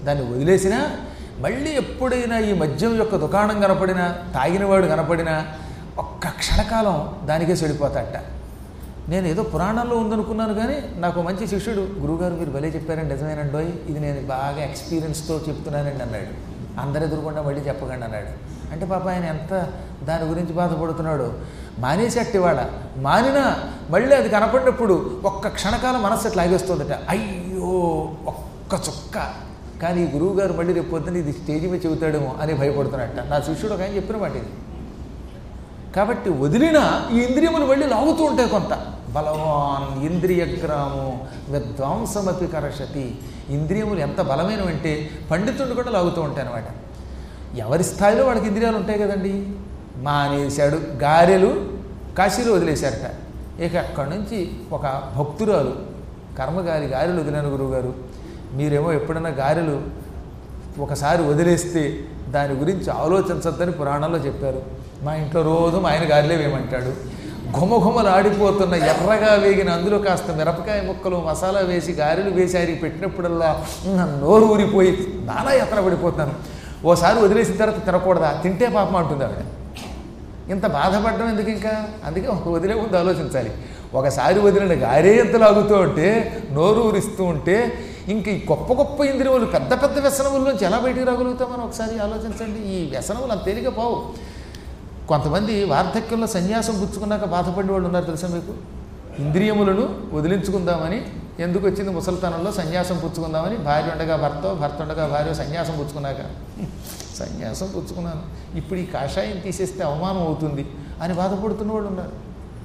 దాన్ని వదిలేసినా మళ్ళీ ఎప్పుడైనా ఈ మద్యం యొక్క దుకాణం కనపడినా తాగినవాడు కనపడినా ఒక్క క్షణకాలం దానికే చెడిపోతాట నేను ఏదో పురాణంలో ఉందనుకున్నాను కానీ నాకు మంచి శిష్యుడు గురువుగారు మీరు భలే చెప్పారండి నిజమేనండోయ్ ఇది నేను బాగా ఎక్స్పీరియన్స్తో చెప్తున్నానండి అన్నాడు అందరు ఎదురుకుండా మళ్ళీ చెప్పకండి అన్నాడు అంటే పాప ఆయన ఎంత దాని గురించి బాధపడుతున్నాడు మానేసేట్టు ఇవాళ మానినా మళ్ళీ అది కనపడినప్పుడు ఒక్క క్షణకాలం మనస్సు అట్లా లాగేస్తుందట అయ్యో ఒక్క చుక్క కానీ ఈ గురువుగారు మళ్ళీ రేపు పొద్దున్న ఇది స్టేజ్ మీద చెబుతాడేమో అని భయపడుతున్నట్ట నా శిష్యుడు ఒక ఆయన చెప్పిన మాట ఇది కాబట్టి వదిలిన ఈ ఇంద్రియములు వెళ్ళి లాగుతూ ఉంటాయి కొంత బలవాన్ ఇంద్రియగ్రాము విద్వాంసమపి కరషతి ఇంద్రియములు ఎంత బలమైనవంటే పండితుడు కూడా లాగుతూ ఉంటాయి అనమాట ఎవరి స్థాయిలో వాడికి ఇంద్రియాలు ఉంటాయి కదండి మానేశాడు గారెలు కాశీలో వదిలేశారట ఇక అక్కడి నుంచి ఒక భక్తురాలు కర్మగారి గారెలు వదిలేను గురువుగారు మీరేమో ఎప్పుడైనా గారెలు ఒకసారి వదిలేస్తే దాని గురించి ఆలోచించద్దని పురాణంలో చెప్పారు మా ఇంట్లో రోజు మా ఆయన గాలిలే వేయమంటాడు ఘుమఘుమలు ఆడిపోతున్న ఎర్రగా వేగిన అందులో కాస్త మిరపకాయ ముక్కలు మసాలా వేసి గారెలు వేసి ఆయనకి పెట్టినప్పుడల్లా నా నోరు ఊరిపోయి నానా ఎత్తన పడిపోతాను ఓసారి వదిలేసిన తర్వాత తినకూడదా తింటే పాపం అంటుంది ఆవిడ ఇంత బాధపడడం ఎందుకు ఇంకా అందుకే ఒక వదిలే ముందు ఆలోచించాలి ఒకసారి వదిలిన గారే ఎంత లాగుతూ ఉంటే నోరు ఊరిస్తూ ఉంటే ఇంక ఈ గొప్ప గొప్ప ఇంద్రియములు పెద్ద పెద్ద వ్యసనముల్లోంచి ఎలా బయటికి రాగలుగుతాం మనం ఒకసారి ఆలోచించండి ఈ వ్యసనములు అంత తేలిక పోవు కొంతమంది వార్ధక్యంలో సన్యాసం పుచ్చుకున్నాక బాధపడే వాళ్ళు ఉన్నారు తెలుసా మీకు ఇంద్రియములను వదిలించుకుందామని ఎందుకు వచ్చింది ముసలితనంలో సన్యాసం పుచ్చుకుందామని భార్య ఉండగా భర్త భర్త ఉండగా భార్య సన్యాసం పుచ్చుకున్నాక సన్యాసం పుచ్చుకున్నాను ఇప్పుడు ఈ కాషాయం తీసేస్తే అవమానం అవుతుంది అని బాధపడుతున్న వాళ్ళు ఉన్నారు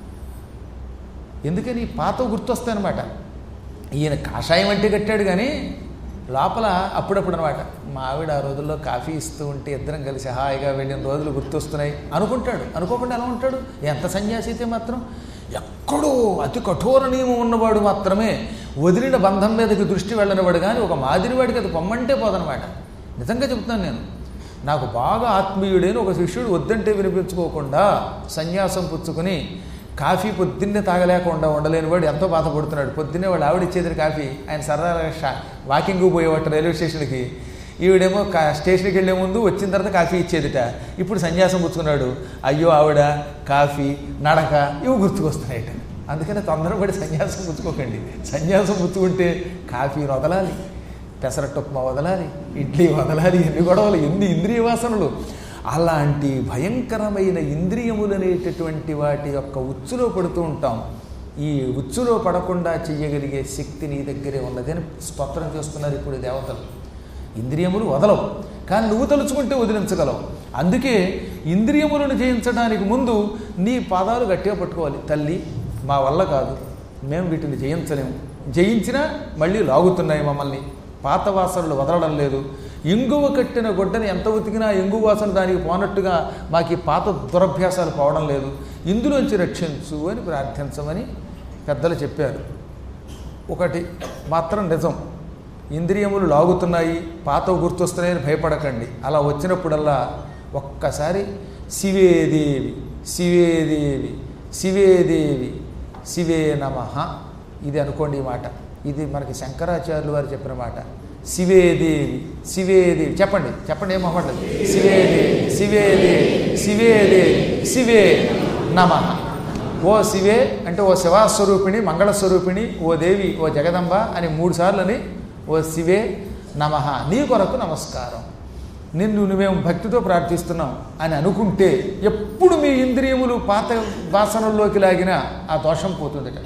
ఎందుకని పాత గుర్తొస్తాయన్నమాట ఈయన కాషాయం అంటే కట్టాడు కానీ లోపల అప్పుడప్పుడు అనమాట మా ఆవిడ ఆ రోజుల్లో కాఫీ ఇస్తూ ఉంటే ఇద్దరం కలిసి హాయిగా వెళ్ళిన రోజులు గుర్తొస్తున్నాయి అనుకుంటాడు అనుకోకుండా ఎలా ఉంటాడు ఎంత సన్యాసి అయితే మాత్రం ఎక్కడో అతి కఠోర నియమం ఉన్నవాడు మాత్రమే వదిలిన బంధం మీదకి దృష్టి వెళ్ళనివాడు కానీ ఒక మాదిరివాడికి అది పొమ్మంటే పోదనమాట నిజంగా చెప్తున్నాను నేను నాకు బాగా ఆత్మీయుడైన ఒక శిష్యుడు వద్దంటే వినిపించుకోకుండా సన్యాసం పుచ్చుకుని కాఫీ పొద్దున్నే తాగలేకుండా ఉండలేని వాడు ఎంతో బాధపడుతున్నాడు పొద్దున్నే వాళ్ళు ఆవిడ ఇచ్చేది కాఫీ ఆయన సరదాగా షా వాకింగ్ పోయేవాట రైల్వే స్టేషన్కి ఈవిడేమో కా స్టేషన్కి వెళ్ళే ముందు వచ్చిన తర్వాత కాఫీ ఇచ్చేదిట ఇప్పుడు సన్యాసం పుచ్చుకున్నాడు అయ్యో ఆవిడ కాఫీ నడక ఇవి గుర్తుకొస్తున్నాయట అందుకని తొందరపడి సన్యాసం పుచ్చుకోకండి సన్యాసం పుచ్చుకుంటే కాఫీ వదలాలి పెసరట్టు ఉప్మా వదలాలి ఇడ్లీ వదలాలి ఎన్ని గొడవలు ఎన్ని ఇంద్రియ వాసనలు అలాంటి భయంకరమైన ఇంద్రియములనేటటువంటి వాటి యొక్క ఉచ్చులో పడుతూ ఉంటాం ఈ ఉచ్చులో పడకుండా చెయ్యగలిగే శక్తి నీ దగ్గరే ఉన్నదని స్తోత్రం చేస్తున్నారు ఇప్పుడు దేవతలు ఇంద్రియములు వదలవు కానీ నువ్వు తలుచుకుంటే వదిలించగలవు అందుకే ఇంద్రియములను జయించడానికి ముందు నీ పాదాలు గట్టిగా పట్టుకోవాలి తల్లి మా వల్ల కాదు మేము వీటిని జయించలేము జయించినా మళ్ళీ లాగుతున్నాయి మమ్మల్ని పాత వాసనలు వదలడం లేదు ఇంగువ కట్టిన గుడ్డని ఎంత ఉతికినా ఇంగు వాసన దానికి పోనట్టుగా మాకు ఈ పాత దురభ్యాసాలు పోవడం లేదు ఇందులోంచి రక్షించు అని ప్రార్థించమని పెద్దలు చెప్పారు ఒకటి మాత్రం నిజం ఇంద్రియములు లాగుతున్నాయి పాత గుర్తొస్తున్నాయని భయపడకండి అలా వచ్చినప్పుడల్లా ఒక్కసారి శివేదేవి శివేదేవి శివేదేవి శివే నమ ఇది అనుకోండి ఈ మాట ఇది మనకి శంకరాచార్యులు వారు చెప్పిన మాట శివేదేవి శివేదేవి చెప్పండి చెప్పండి ఏం అవ్వట్లేదు శివేదేవి శివేదేవి శివేదేవి శివే నమ ఓ శివే అంటే ఓ శివాస్వరూపిణి మంగళస్వరూపిణి ఓ దేవి ఓ జగదంబ అని మూడు సార్లు అని ఓ శివే నమ నీ కొరకు నమస్కారం నిన్ను నువ్వేం భక్తితో ప్రార్థిస్తున్నాం అని అనుకుంటే ఎప్పుడు మీ ఇంద్రియములు పాత వాసనల్లోకి లాగినా ఆ దోషం పోతుందట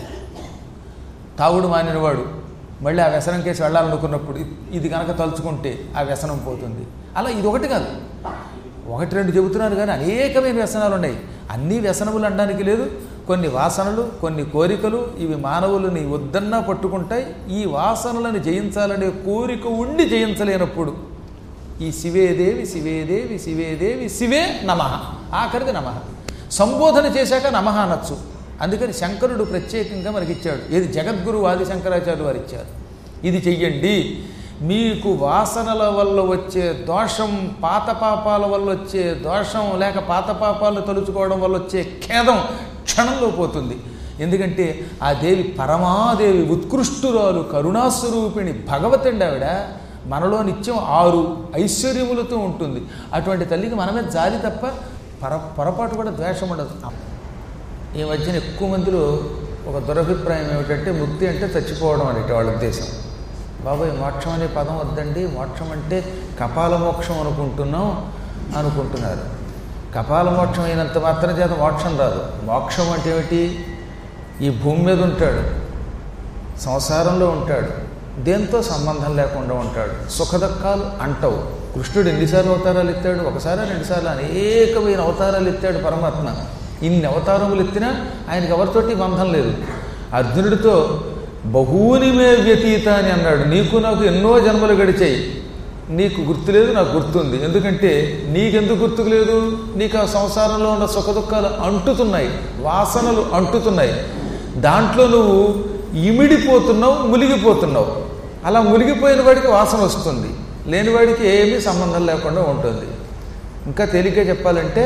తాగుడు మానినవాడు మళ్ళీ ఆ వ్యసనం కేసి వెళ్ళాలనుకున్నప్పుడు ఇది కనుక తలుచుకుంటే ఆ వ్యసనం పోతుంది అలా ఇది ఒకటి కాదు ఒకటి రెండు చెబుతున్నారు కానీ అనేకమైన వ్యసనాలు ఉన్నాయి అన్ని వ్యసనములు అనడానికి లేదు కొన్ని వాసనలు కొన్ని కోరికలు ఇవి మానవులని వద్దన్నా పట్టుకుంటాయి ఈ వాసనలను జయించాలనే కోరిక ఉండి జయించలేనప్పుడు ఈ శివేదేవి శివేదేవి శివేదేవి శివే నమ ఆఖరిది నమ సంబోధన చేశాక నమ అనొచ్చు అందుకని శంకరుడు ప్రత్యేకంగా మనకిచ్చాడు ఏది జగద్గురు ఆది శంకరాచార్యులు వారు ఇచ్చారు ఇది చెయ్యండి మీకు వాసనల వల్ల వచ్చే దోషం పాత పాపాల వల్ల వచ్చే దోషం లేక పాత పాపాలు తలుచుకోవడం వల్ల వచ్చే ఖేదం క్షణంలో పోతుంది ఎందుకంటే ఆ దేవి పరమాదేవి ఉత్కృష్టురాలు కరుణాస్వరూపిణి భగవతండి ఆవిడ మనలో నిత్యం ఆరు ఐశ్వర్యములతో ఉంటుంది అటువంటి తల్లికి మనమే జాలి తప్ప పొర పొరపాటు కూడా ద్వేషం ఉండదు ఈ మధ్యన ఎక్కువ మందిలో ఒక దురభిప్రాయం ఏమిటంటే ముక్తి అంటే చచ్చిపోవడం అనేటి వాళ్ళ ఉద్దేశం బాబాయ్ మోక్షం అనే పదం వద్దండి మోక్షం అంటే కపాల మోక్షం అనుకుంటున్నాం అనుకుంటున్నారు కపాల మోక్షం అయినంత మాత్రం చేత మోక్షం రాదు మోక్షం అంటే ఏమిటి ఈ భూమి మీద ఉంటాడు సంసారంలో ఉంటాడు దేంతో సంబంధం లేకుండా ఉంటాడు సుఖదుఖాలు అంటవు కృష్ణుడు ఎన్నిసార్లు అవతారాలు ఎత్తాడు ఒకసారి రెండుసార్లు అనేకమైన అవతారాలు ఎత్తాడు పరమాత్మ ఇన్ని అవతారములు ఎత్తినా ఆయనకి ఎవరితోటి బంధం లేదు అర్జునుడితో బహూని మే వ్యతీత అని అన్నాడు నీకు నాకు ఎన్నో జన్మలు గడిచాయి నీకు గుర్తులేదు నాకు గుర్తుంది ఎందుకంటే నీకెందుకు గుర్తుకు లేదు నీకు ఆ సంసారంలో ఉన్న సుఖదుఖాలు అంటుతున్నాయి వాసనలు అంటుతున్నాయి దాంట్లో నువ్వు ఇమిడిపోతున్నావు మునిగిపోతున్నావు అలా మునిగిపోయిన వాడికి వాసన వస్తుంది లేనివాడికి ఏమీ సంబంధం లేకుండా ఉంటుంది ఇంకా తేలిగ్గా చెప్పాలంటే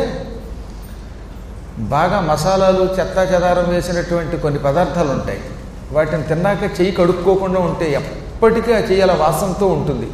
బాగా మసాలాలు చెత్తా చెదారం వేసినటువంటి కొన్ని పదార్థాలు ఉంటాయి వాటిని తిన్నాక చెయ్యి కడుక్కోకుండా ఉంటే ఎప్పటికీ ఆ చెయ్యి అలా వాసనతో ఉంటుంది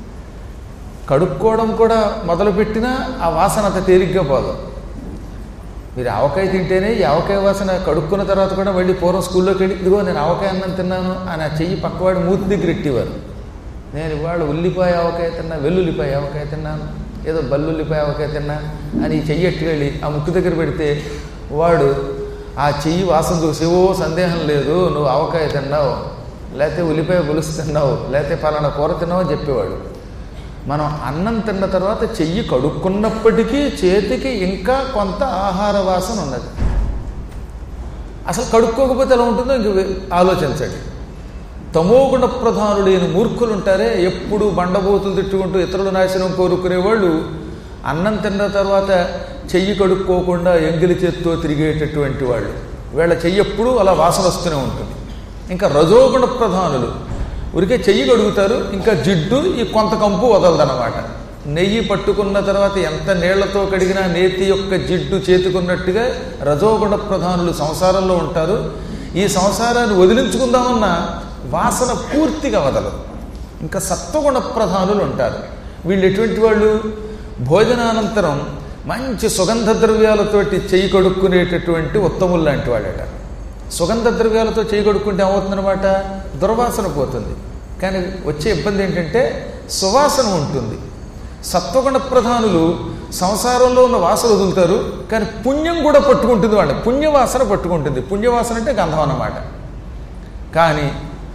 కడుక్కోవడం కూడా మొదలుపెట్టినా ఆ వాసన అంత తేలిగ్గా పోదు మీరు ఆవకాయ తింటేనే ఈ ఆవకాయ వాసన కడుక్కున్న తర్వాత కూడా మళ్ళీ పూర్వం స్కూల్లోకి వెళ్ళి ఇదిగో నేను ఆవకాయ అన్నం తిన్నాను అని ఆ చెయ్యి పక్కవాడు మూతి దగ్గర ఎట్టేవారు నేను ఇవాళ ఉల్లిపాయ ఆవకాయ తిన్నా వెల్లుల్లిపాయ ఆవకాయ తిన్నాను ఏదో బల్లుల్లిపాయ ఆవకాయ తిన్నా అని ఈ చెయ్యి ఎట్టుకెళ్ళి ఆ ముక్కు దగ్గర పెడితే వాడు ఆ చెయ్యి వాసన చూసి ఓ సందేహం లేదు నువ్వు ఆవకాయ తిన్నావు లేకపోతే ఉల్లిపాయ పులుసు తిన్నావు లేకపోతే పలానా కూర తిన్నావు అని చెప్పేవాడు మనం అన్నం తిన్న తర్వాత చెయ్యి కడుక్కున్నప్పటికీ చేతికి ఇంకా కొంత ఆహార వాసన ఉన్నది అసలు కడుక్కోకపోతే ఎలా ఉంటుందో ఇంక వే- ఆలోచించండి తమోగుణ ప్రధానులైన మూర్ఖులు ఉంటారే ఎప్పుడు బండబోతులు తిట్టుకుంటూ ఇతరుల నాశనం కోరుకునే వాళ్ళు అన్నం తిన్న తర్వాత చెయ్యి కడుక్కోకుండా ఎంగిలి చేత్తో తిరిగేటటువంటి వాళ్ళు వీళ్ళ చెయ్యి ఎప్పుడూ అలా వాసన వస్తూనే ఉంటుంది ఇంకా రజోగుణ ప్రధానులు ఉరికే చెయ్యి కడుగుతారు ఇంకా జిడ్డు ఈ కొంత కంపు వదలదనమాట నెయ్యి పట్టుకున్న తర్వాత ఎంత నీళ్లతో కడిగినా నేతి యొక్క జిడ్డు చేతుకున్నట్టుగా రజోగుణ ప్రధానులు సంసారంలో ఉంటారు ఈ సంసారాన్ని వదిలించుకుందామన్న వాసన పూర్తిగా వదలదు ఇంకా సత్వగుణ ప్రధానులు ఉంటారు వీళ్ళు ఎటువంటి వాళ్ళు భోజనానంతరం మంచి సుగంధ ద్రవ్యాలతోటి చెయ్యి కడుక్కునేటటువంటి ఉత్తములు లాంటి వాళ్ళట సుగంధ ద్రవ్యాలతో చేయి కడుక్కుంటే ఏమవుతుందన్నమాట దుర్వాసన పోతుంది కానీ వచ్చే ఇబ్బంది ఏంటంటే సువాసన ఉంటుంది సత్వగుణ ప్రధానులు సంసారంలో ఉన్న వాసన వదులుతారు కానీ పుణ్యం కూడా పట్టుకుంటుంది వాళ్ళని పుణ్యవాసన పట్టుకుంటుంది పుణ్యవాసన అంటే గంధం అన్నమాట కానీ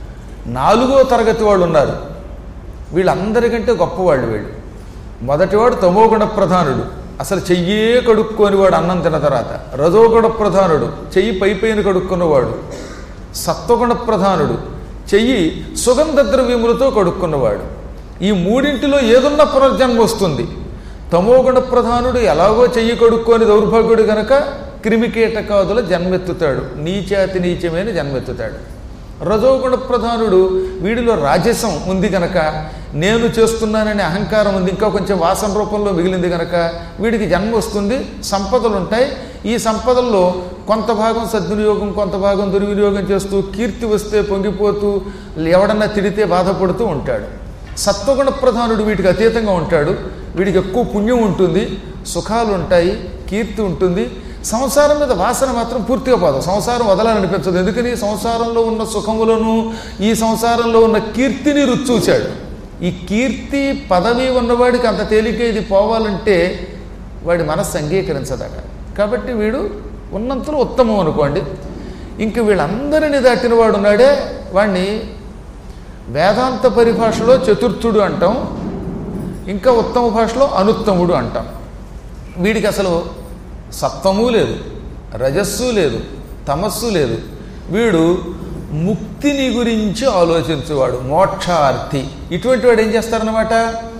నాలుగో తరగతి వాళ్ళు ఉన్నారు వీళ్ళందరికంటే గొప్పవాళ్ళు వీళ్ళు మొదటివాడు తమోగుణ ప్రధానుడు అసలు చెయ్యే కడుక్కొని వాడు అన్నం తిన్న తర్వాత రజోగుణ ప్రధానుడు చెయ్యి పైపైన కడుక్కున్నవాడు సత్వగుణ ప్రధానుడు చెయ్యి సుగంధ ద్రవ్యములతో కడుక్కున్నవాడు ఈ మూడింటిలో ఏదున్న పునర్జన్మ వస్తుంది తమోగుణ ప్రధానుడు ఎలాగో చెయ్యి కడుక్కొని దౌర్భాగ్యుడు గనక క్రిమికీటకాదుల జన్మెత్తుతాడు నీచాతి నీచమైన జన్మెత్తుతాడు రజోగుణ ప్రధానుడు వీడిలో రాజసం ఉంది గనక నేను చేస్తున్నాననే అహంకారం ఉంది ఇంకా కొంచెం వాసన రూపంలో మిగిలింది గనక వీడికి జన్మ వస్తుంది సంపదలు ఉంటాయి ఈ సంపదల్లో కొంత భాగం సద్వినియోగం కొంత భాగం దుర్వినియోగం చేస్తూ కీర్తి వస్తే పొంగిపోతూ ఎవడన్నా తిడితే బాధపడుతూ ఉంటాడు సత్వగుణ ప్రధానుడు వీటికి అతీతంగా ఉంటాడు వీడికి ఎక్కువ పుణ్యం ఉంటుంది సుఖాలు ఉంటాయి కీర్తి ఉంటుంది సంసారం మీద వాసన మాత్రం పూర్తిగా పోదు సంసారం వదలాలనిపించదు ఎందుకని సంసారంలో ఉన్న సుఖములను ఈ సంసారంలో ఉన్న కీర్తిని రుచి చూశాడు ఈ కీర్తి పదవి ఉన్నవాడికి అంత తేలిక ఇది పోవాలంటే వాడి మనస్సు అంగీకరించదట కాబట్టి వీడు ఉన్నంతలో ఉత్తమం అనుకోండి ఇంక వీళ్ళందరినీ దాటిన వాడు ఉన్నాడే వాడిని వేదాంత పరిభాషలో చతుర్థుడు అంటాం ఇంకా ఉత్తమ భాషలో అనుత్తముడు అంటాం వీడికి అసలు సత్వము లేదు రజస్సు లేదు తమస్సు లేదు వీడు ముక్తిని గురించి ఆలోచించేవాడు మోక్షార్థి ఇటువంటి వాడు ఏం చేస్తారనమాట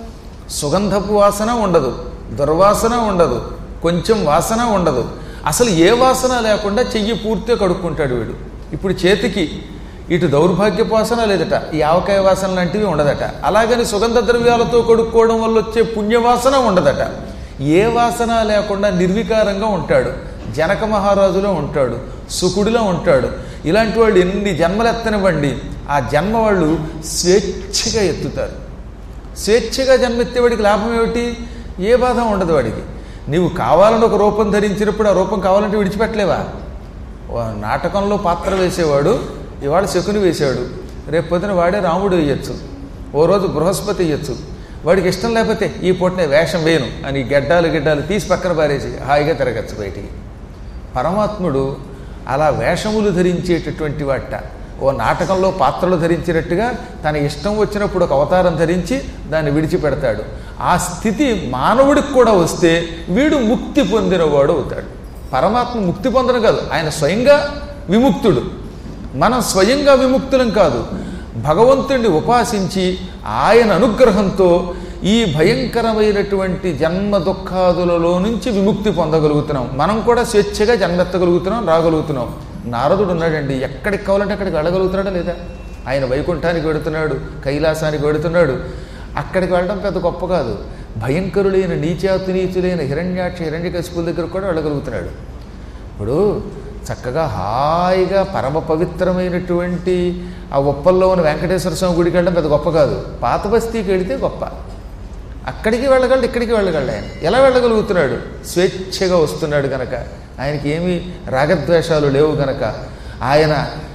సుగంధపు వాసన ఉండదు దుర్వాసన ఉండదు కొంచెం వాసన ఉండదు అసలు ఏ వాసన లేకుండా చెయ్యి పూర్తిగా కడుక్కుంటాడు వీడు ఇప్పుడు చేతికి ఇటు దౌర్భాగ్యపు వాసన లేదట ఈ ఆవకాయ వాసన లాంటివి ఉండదట అలాగని సుగంధ ద్రవ్యాలతో కొడుక్కోవడం వల్ల వచ్చే పుణ్యవాసన ఉండదట ఏ వాసన లేకుండా నిర్వికారంగా ఉంటాడు జనక మహారాజులో ఉంటాడు సుకుడిలో ఉంటాడు ఇలాంటి వాళ్ళు ఎన్ని జన్మలు ఎత్తనివ్వండి ఆ జన్మ వాళ్ళు స్వేచ్ఛగా ఎత్తుతారు స్వేచ్ఛగా జన్మెత్తే వాడికి లాభం ఏమిటి ఏ బాధ ఉండదు వాడికి నీవు కావాలని ఒక రూపం ధరించినప్పుడు ఆ రూపం కావాలంటే విడిచిపెట్టలేవా ఓ నాటకంలో పాత్ర వేసేవాడు ఇవాళ శకుని వేసాడు రేపు పొద్దున వాడే రాముడు వేయచ్చు ఓ రోజు బృహస్పతి వేయచ్చు వాడికి ఇష్టం లేకపోతే ఈ పూటనే వేషం వేయను అని గడ్డాలు గిడ్డాలు తీసి పక్కన పారేసి హాయిగా తిరగచ్చు బయటికి పరమాత్ముడు అలా వేషములు ధరించేటటువంటి వాట ఓ నాటకంలో పాత్రలు ధరించినట్టుగా తన ఇష్టం వచ్చినప్పుడు ఒక అవతారం ధరించి దాన్ని విడిచిపెడతాడు ఆ స్థితి మానవుడికి కూడా వస్తే వీడు ముక్తి పొందినవాడు అవుతాడు పరమాత్మ ముక్తి పొందడం కాదు ఆయన స్వయంగా విముక్తుడు మనం స్వయంగా విముక్తులం కాదు భగవంతుడిని ఉపాసించి ఆయన అనుగ్రహంతో ఈ భయంకరమైనటువంటి జన్మ దుఃఖాదులలో నుంచి విముక్తి పొందగలుగుతున్నాం మనం కూడా స్వేచ్ఛగా జన్మెత్తగలుగుతున్నాం రాగలుగుతున్నాం నారదుడు ఉన్నాడండి ఎక్కడికి కావాలంటే అక్కడికి వెళ్ళగలుగుతున్నాడా లేదా ఆయన వైకుంఠానికి వెడుతున్నాడు కైలాసానికి వెడుతున్నాడు అక్కడికి వెళ్ళడం పెద్ద గొప్ప కాదు భయంకరులైన నీచాతు నీచులైన హిరణ్యాక్ష హిరణ్యకశిపుల దగ్గర కూడా వెళ్ళగలుగుతున్నాడు ఇప్పుడు చక్కగా హాయిగా పరమ పవిత్రమైనటువంటి ఆ ఉప్పల్లో ఉన్న వెంకటేశ్వర స్వామి గుడికి వెళ్ళడం పెద్ద గొప్ప కాదు పాత బస్తీకి వెళితే గొప్ప అక్కడికి వెళ్ళగలడు ఇక్కడికి వెళ్ళగలడు ఆయన ఎలా వెళ్ళగలుగుతున్నాడు స్వేచ్ఛగా వస్తున్నాడు గనక ఆయనకి ఏమీ రాగద్వేషాలు లేవు గనక ఆయన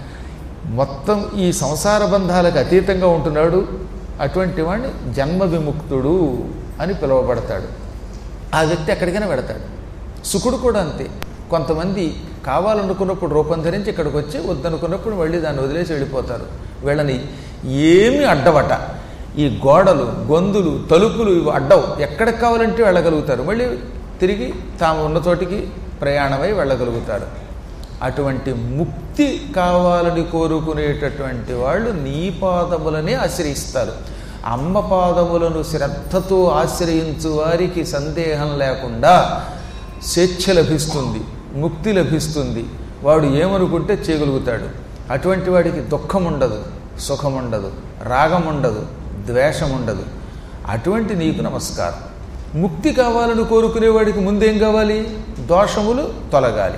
మొత్తం ఈ సంసార బంధాలకు అతీతంగా ఉంటున్నాడు అటువంటి వాడిని జన్మ విముక్తుడు అని పిలువబడతాడు ఆ వ్యక్తి ఎక్కడికైనా పెడతాడు సుకుడు కూడా అంతే కొంతమంది కావాలనుకున్నప్పుడు రూపం ధరించి ఇక్కడికి వచ్చి వద్దనుకున్నప్పుడు మళ్ళీ దాన్ని వదిలేసి వెళ్ళిపోతారు వీళ్ళని ఏమి అడ్డవట ఈ గోడలు గొంతులు తలుపులు ఇవి అడ్డవు ఎక్కడికి కావాలంటే వెళ్ళగలుగుతారు మళ్ళీ తిరిగి తాము ఉన్న చోటికి ప్రయాణమై వెళ్ళగలుగుతారు అటువంటి ముక్తి కావాలని కోరుకునేటటువంటి వాళ్ళు నీ పాదములనే ఆశ్రయిస్తారు అమ్మ పాదములను శ్రద్ధతో ఆశ్రయించు వారికి సందేహం లేకుండా స్వేచ్ఛ లభిస్తుంది ముక్తి లభిస్తుంది వాడు ఏమనుకుంటే చేయగలుగుతాడు అటువంటి వాడికి దుఃఖం ఉండదు సుఖం ఉండదు రాగం ఉండదు ద్వేషం ఉండదు అటువంటి నీకు నమస్కారం ముక్తి కావాలని కోరుకునేవాడికి ముందేం కావాలి దోషములు తొలగాలి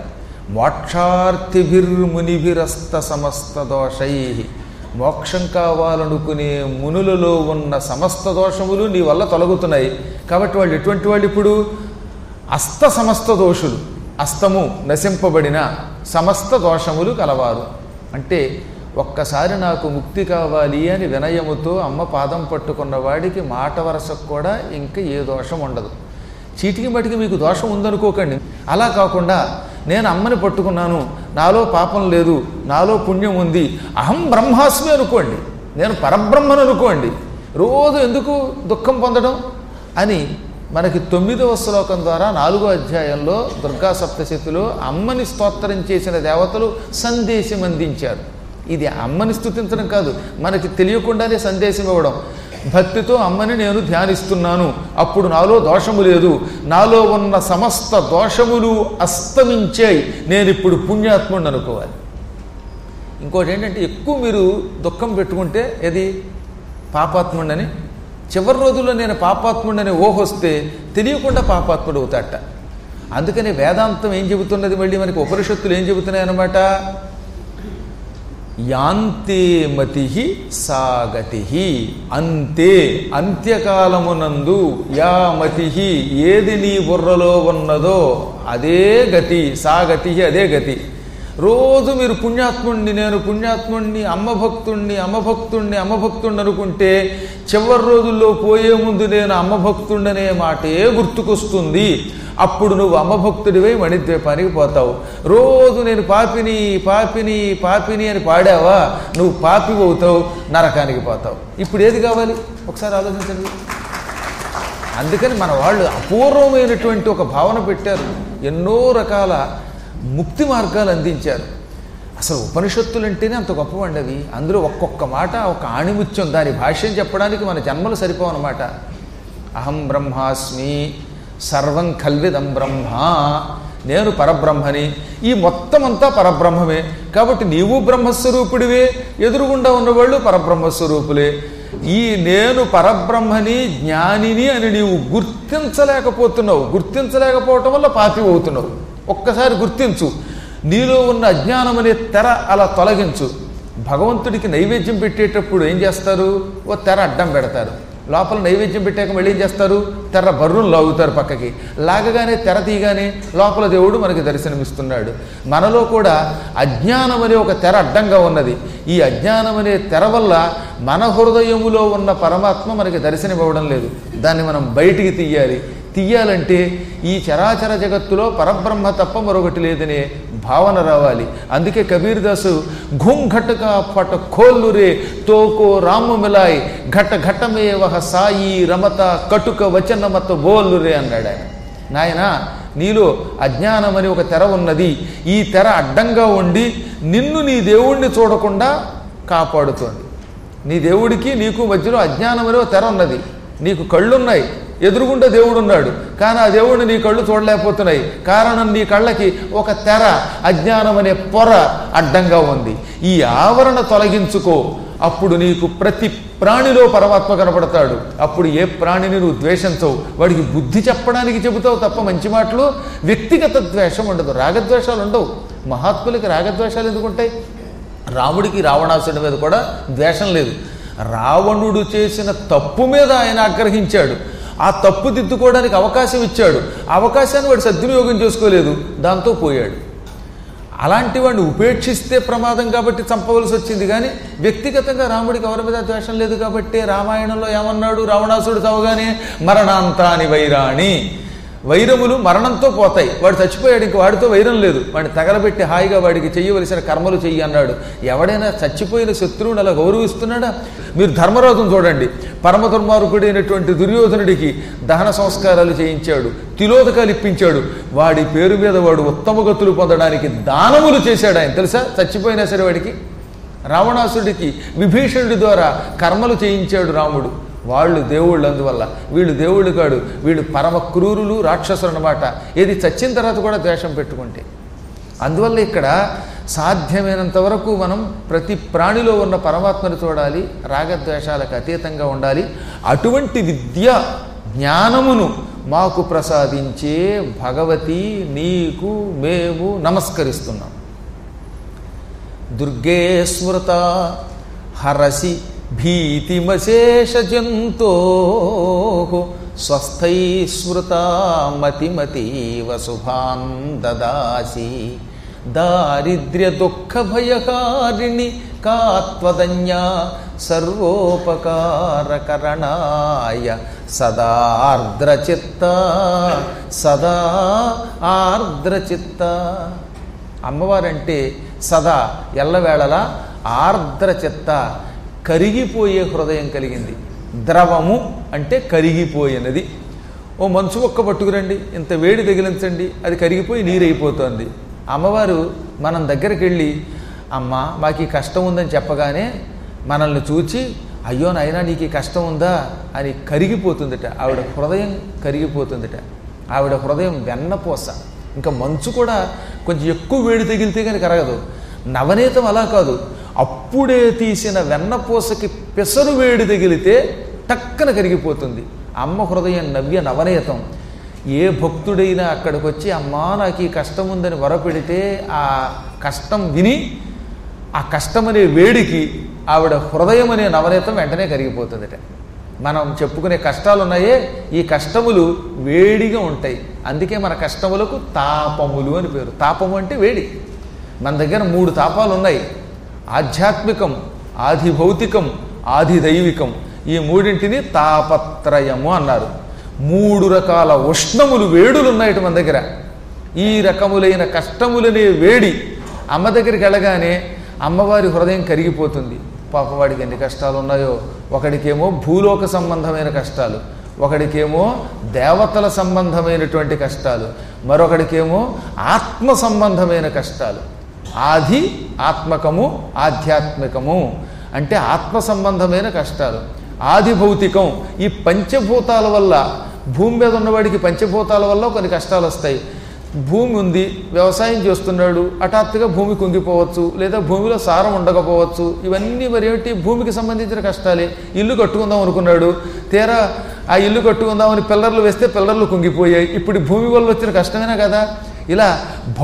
మోక్షార్థిభిర్మునిభిరస్త సమస్త దోషై మోక్షం కావాలనుకునే మునులలో ఉన్న సమస్త దోషములు నీ వల్ల తొలగుతున్నాయి కాబట్టి వాళ్ళు ఎటువంటి వాళ్ళు ఇప్పుడు అస్త సమస్త దోషులు అస్తము నశింపబడిన సమస్త దోషములు కలవారు అంటే ఒక్కసారి నాకు ముక్తి కావాలి అని వినయముతో అమ్మ పాదం పట్టుకున్న వాడికి మాట వరసకు కూడా ఇంకా ఏ దోషం ఉండదు చీటికి మటికి మీకు దోషం ఉందనుకోకండి అలా కాకుండా నేను అమ్మని పట్టుకున్నాను నాలో పాపం లేదు నాలో పుణ్యం ఉంది అహం బ్రహ్మాస్మి అనుకోండి నేను పరబ్రహ్మను అనుకోండి రోజు ఎందుకు దుఃఖం పొందడం అని మనకి తొమ్మిదవ శ్లోకం ద్వారా నాలుగో అధ్యాయంలో దుర్గా సప్తశతిలో అమ్మని స్తోత్రం చేసిన దేవతలు సందేశం అందించారు ఇది అమ్మని స్థుతించడం కాదు మనకి తెలియకుండానే సందేశం ఇవ్వడం భక్తితో అమ్మని నేను ధ్యానిస్తున్నాను అప్పుడు నాలో దోషము లేదు నాలో ఉన్న సమస్త దోషములు అస్తమించాయి నేను ఇప్పుడు పుణ్యాత్ముడిని అనుకోవాలి ఇంకోటి ఏంటంటే ఎక్కువ మీరు దుఃఖం పెట్టుకుంటే ఏది పాపాత్ముడని చివరి రోజుల్లో నేను పాపాత్ముడని ఓహొస్తే తెలియకుండా పాపాత్ముడు అవుతాట అందుకని వేదాంతం ఏం చెబుతున్నది మళ్ళీ మనకి ఉపనిషత్తులు ఏం చెబుతున్నాయి అన్నమాట యాంతే మతి సాగతి అంతే అంత్యకాలమునందు యా మతి ఏది నీ బుర్రలో ఉన్నదో అదే గతి సాగతి అదే గతి రోజు మీరు పుణ్యాత్ముణ్ణి నేను పుణ్యాత్ముణ్ణి అమ్మభక్తుణ్ణి అమ్మభక్తుణ్ణి అమ్మభక్తుణ్ణి అనుకుంటే చివరి రోజుల్లో పోయే ముందు నేను అమ్మభక్తుణ్ణనే మాటే గుర్తుకొస్తుంది అప్పుడు నువ్వు అమ్మభక్తుడివై మణిద్వీపానికి పోతావు రోజు నేను పాపిని పాపిని పాపిని అని పాడావా నువ్వు పాపి అవుతావు నరకానికి పోతావు ఇప్పుడు ఏది కావాలి ఒకసారి ఆలోచించండి అందుకని మన వాళ్ళు అపూర్వమైనటువంటి ఒక భావన పెట్టారు ఎన్నో రకాల ముక్తి మార్గాలు అందించారు అసలు ఉపనిషత్తులు అంటేనే అంత గొప్పవండి అవి అందులో ఒక్కొక్క మాట ఒక ఆణిముత్యం దాని భాష్యం చెప్పడానికి మన జన్మలు సరిపోవన్నమాట అహం బ్రహ్మాస్మి సర్వం కల్విదం బ్రహ్మ నేను పరబ్రహ్మని ఈ మొత్తం అంతా పరబ్రహ్మమే కాబట్టి నీవు బ్రహ్మస్వరూపుడివే ఎదురుగుండా ఉన్నవాళ్ళు పరబ్రహ్మస్వరూపులే ఈ నేను పరబ్రహ్మని జ్ఞానిని అని నీవు గుర్తించలేకపోతున్నావు గుర్తించలేకపోవటం వల్ల పాపి అవుతున్నావు ఒక్కసారి గుర్తించు నీలో ఉన్న అజ్ఞానం అనే తెర అలా తొలగించు భగవంతుడికి నైవేద్యం పెట్టేటప్పుడు ఏం చేస్తారు ఓ తెర అడ్డం పెడతారు లోపల నైవేద్యం పెట్టాక మళ్ళీ ఏం చేస్తారు తెర బర్రును లాగుతారు పక్కకి లాగగానే తెర తీయగానే లోపల దేవుడు మనకి దర్శనమిస్తున్నాడు మనలో కూడా అజ్ఞానం అనే ఒక తెర అడ్డంగా ఉన్నది ఈ అజ్ఞానం అనే తెర వల్ల మన హృదయములో ఉన్న పరమాత్మ మనకి దర్శనమివ్వడం లేదు దాన్ని మనం బయటికి తీయాలి తీయాలంటే ఈ చరాచర జగత్తులో పరబ్రహ్మ తప్ప మరొకటి లేదనే భావన రావాలి అందుకే కబీర్ దాసు ఘుం ఘటక పట ఖోల్లు రే తోకో రాము మిలాయ్ ఘట ఘటమే వహ సాయి రమత కటుక వచనమత బోల్లు రే అన్నాడు ఆయన నాయన నీలో అజ్ఞానం అని ఒక తెర ఉన్నది ఈ తెర అడ్డంగా ఉండి నిన్ను నీ దేవుణ్ణి చూడకుండా కాపాడుతోంది నీ దేవుడికి నీకు మధ్యలో అజ్ఞానం అనే ఒక తెర ఉన్నది నీకు కళ్ళున్నాయి ఎదురుగుండా దేవుడు ఉన్నాడు కానీ ఆ దేవుడిని నీ కళ్ళు చూడలేకపోతున్నాయి కారణం నీ కళ్ళకి ఒక తెర అజ్ఞానం అనే పొర అడ్డంగా ఉంది ఈ ఆవరణ తొలగించుకో అప్పుడు నీకు ప్రతి ప్రాణిలో పరమాత్మ కనపడతాడు అప్పుడు ఏ ప్రాణిని నువ్వు ద్వేషించవు వాడికి బుద్ధి చెప్పడానికి చెబుతావు తప్ప మంచి మాటలు వ్యక్తిగత ద్వేషం ఉండదు రాగద్వేషాలు ఉండవు మహాత్ములకి రాగద్వేషాలు ఎందుకుంటాయి రాముడికి రావణాసుడి మీద కూడా ద్వేషం లేదు రావణుడు చేసిన తప్పు మీద ఆయన ఆగ్రహించాడు ఆ తప్పు దిద్దుకోవడానికి అవకాశం ఇచ్చాడు ఆ అవకాశాన్ని వాడు సద్వినియోగం చేసుకోలేదు దాంతో పోయాడు అలాంటి వాడిని ఉపేక్షిస్తే ప్రమాదం కాబట్టి చంపవలసి వచ్చింది కానీ వ్యక్తిగతంగా రాముడికి ఎవరి మీద ద్వేషం లేదు కాబట్టి రామాయణంలో ఏమన్నాడు రావణాసుడు చవగానే మరణాంతాని వైరాణి వైరములు మరణంతో పోతాయి వాడు చచ్చిపోయాడు ఇంక వాడితో వైరం లేదు వాడిని తగలబెట్టి హాయిగా వాడికి చెయ్యవలసిన కర్మలు చెయ్యి అన్నాడు ఎవడైనా చచ్చిపోయిన శత్రువుని అలా గౌరవిస్తున్నాడా మీరు ధర్మరాజును చూడండి పరమ దుర్మార్గుడైనటువంటి దుర్యోధనుడికి దహన సంస్కారాలు చేయించాడు తిలోదకాలు ఇప్పించాడు వాడి పేరు మీద వాడు ఉత్తమ గతులు పొందడానికి దానములు చేశాడు ఆయన తెలుసా చచ్చిపోయినా సరే వాడికి రావణాసుడికి విభీషణుడి ద్వారా కర్మలు చేయించాడు రాముడు వాళ్ళు దేవుళ్ళు అందువల్ల వీళ్ళు దేవుళ్ళు కాడు వీళ్ళు పరమ క్రూరులు రాక్షసులు అన్నమాట ఏది చచ్చిన తర్వాత కూడా ద్వేషం పెట్టుకుంటే అందువల్ల ఇక్కడ సాధ్యమైనంత వరకు మనం ప్రతి ప్రాణిలో ఉన్న పరమాత్మని చూడాలి రాగద్వేషాలకు అతీతంగా ఉండాలి అటువంటి విద్య జ్ఞానమును మాకు ప్రసాదించే భగవతి నీకు మేము నమస్కరిస్తున్నాం దుర్గే స్మృత హరసి భీతిమశేష జంతో స్వస్థై స్మృత మతిమతీవ శుభాన్ దదాసి దారిద్ర్య దుఃఖ భయకారిణి కాత్వదన్యా సర్వోపకారకరణాయ సదా ఆర్ద్రచిత్త సదా ఆర్ద్రచిత్త అమ్మవారంటే సదా ఎల్లవేళలా ఆర్ద్ర చెత్త కరిగిపోయే హృదయం కలిగింది ద్రవము అంటే కరిగిపోయినది ఓ మంచు మొక్క పట్టుకురండి ఇంత వేడి తగిలించండి అది కరిగిపోయి నీరైపోతుంది అమ్మవారు మనం దగ్గరికి వెళ్ళి అమ్మ మాకు ఈ కష్టం ఉందని చెప్పగానే మనల్ని చూచి అయ్యో నాయనా నీకు ఈ కష్టం ఉందా అని కరిగిపోతుందిట ఆవిడ హృదయం కరిగిపోతుందిట ఆవిడ హృదయం వెన్నపోస ఇంకా మంచు కూడా కొంచెం ఎక్కువ వేడి తగిలితే కానీ కరగదు నవనీతం అలా కాదు అప్పుడే తీసిన వెన్నపూసకి పెసరు వేడి తగిలితే టక్కన కరిగిపోతుంది అమ్మ హృదయం నవ్య నవనీతం ఏ భక్తుడైనా అక్కడికి వచ్చి అమ్మా నాకు ఈ కష్టం ఉందని వరపెడితే ఆ కష్టం విని ఆ కష్టం అనే వేడికి ఆవిడ హృదయం అనే నవనీతం వెంటనే కరిగిపోతుందట మనం చెప్పుకునే కష్టాలు ఉన్నాయే ఈ కష్టములు వేడిగా ఉంటాయి అందుకే మన కష్టములకు తాపములు అని పేరు తాపము అంటే వేడి మన దగ్గర మూడు తాపాలు ఉన్నాయి ఆధ్యాత్మికం ఆది భౌతికం ఆది దైవికం ఈ మూడింటిని తాపత్రయము అన్నారు మూడు రకాల ఉష్ణములు వేడులు ఉన్నాయట మన దగ్గర ఈ రకములైన కష్టములనే వేడి అమ్మ దగ్గరికి వెళ్ళగానే అమ్మవారి హృదయం కరిగిపోతుంది పాపవాడికి ఎన్ని కష్టాలు ఉన్నాయో ఒకడికేమో భూలోక సంబంధమైన కష్టాలు ఒకడికేమో దేవతల సంబంధమైనటువంటి కష్టాలు మరొకడికేమో ఆత్మ సంబంధమైన కష్టాలు ఆది ఆత్మకము ఆధ్యాత్మికము అంటే ఆత్మ సంబంధమైన కష్టాలు ఆది భౌతికం ఈ పంచభూతాల వల్ల భూమి మీద ఉన్నవాడికి పంచభూతాల వల్ల కొన్ని కష్టాలు వస్తాయి భూమి ఉంది వ్యవసాయం చేస్తున్నాడు హఠాత్తుగా భూమి కుంగిపోవచ్చు లేదా భూమిలో సారం ఉండకపోవచ్చు ఇవన్నీ మరి ఏమిటి భూమికి సంబంధించిన కష్టాలే ఇల్లు కట్టుకుందాం అనుకున్నాడు తీరా ఆ ఇల్లు కట్టుకుందామని పిల్లర్లు వేస్తే పిల్లర్లు కుంగిపోయాయి ఇప్పుడు ఈ భూమి వల్ల వచ్చిన కష్టమేనా కదా ఇలా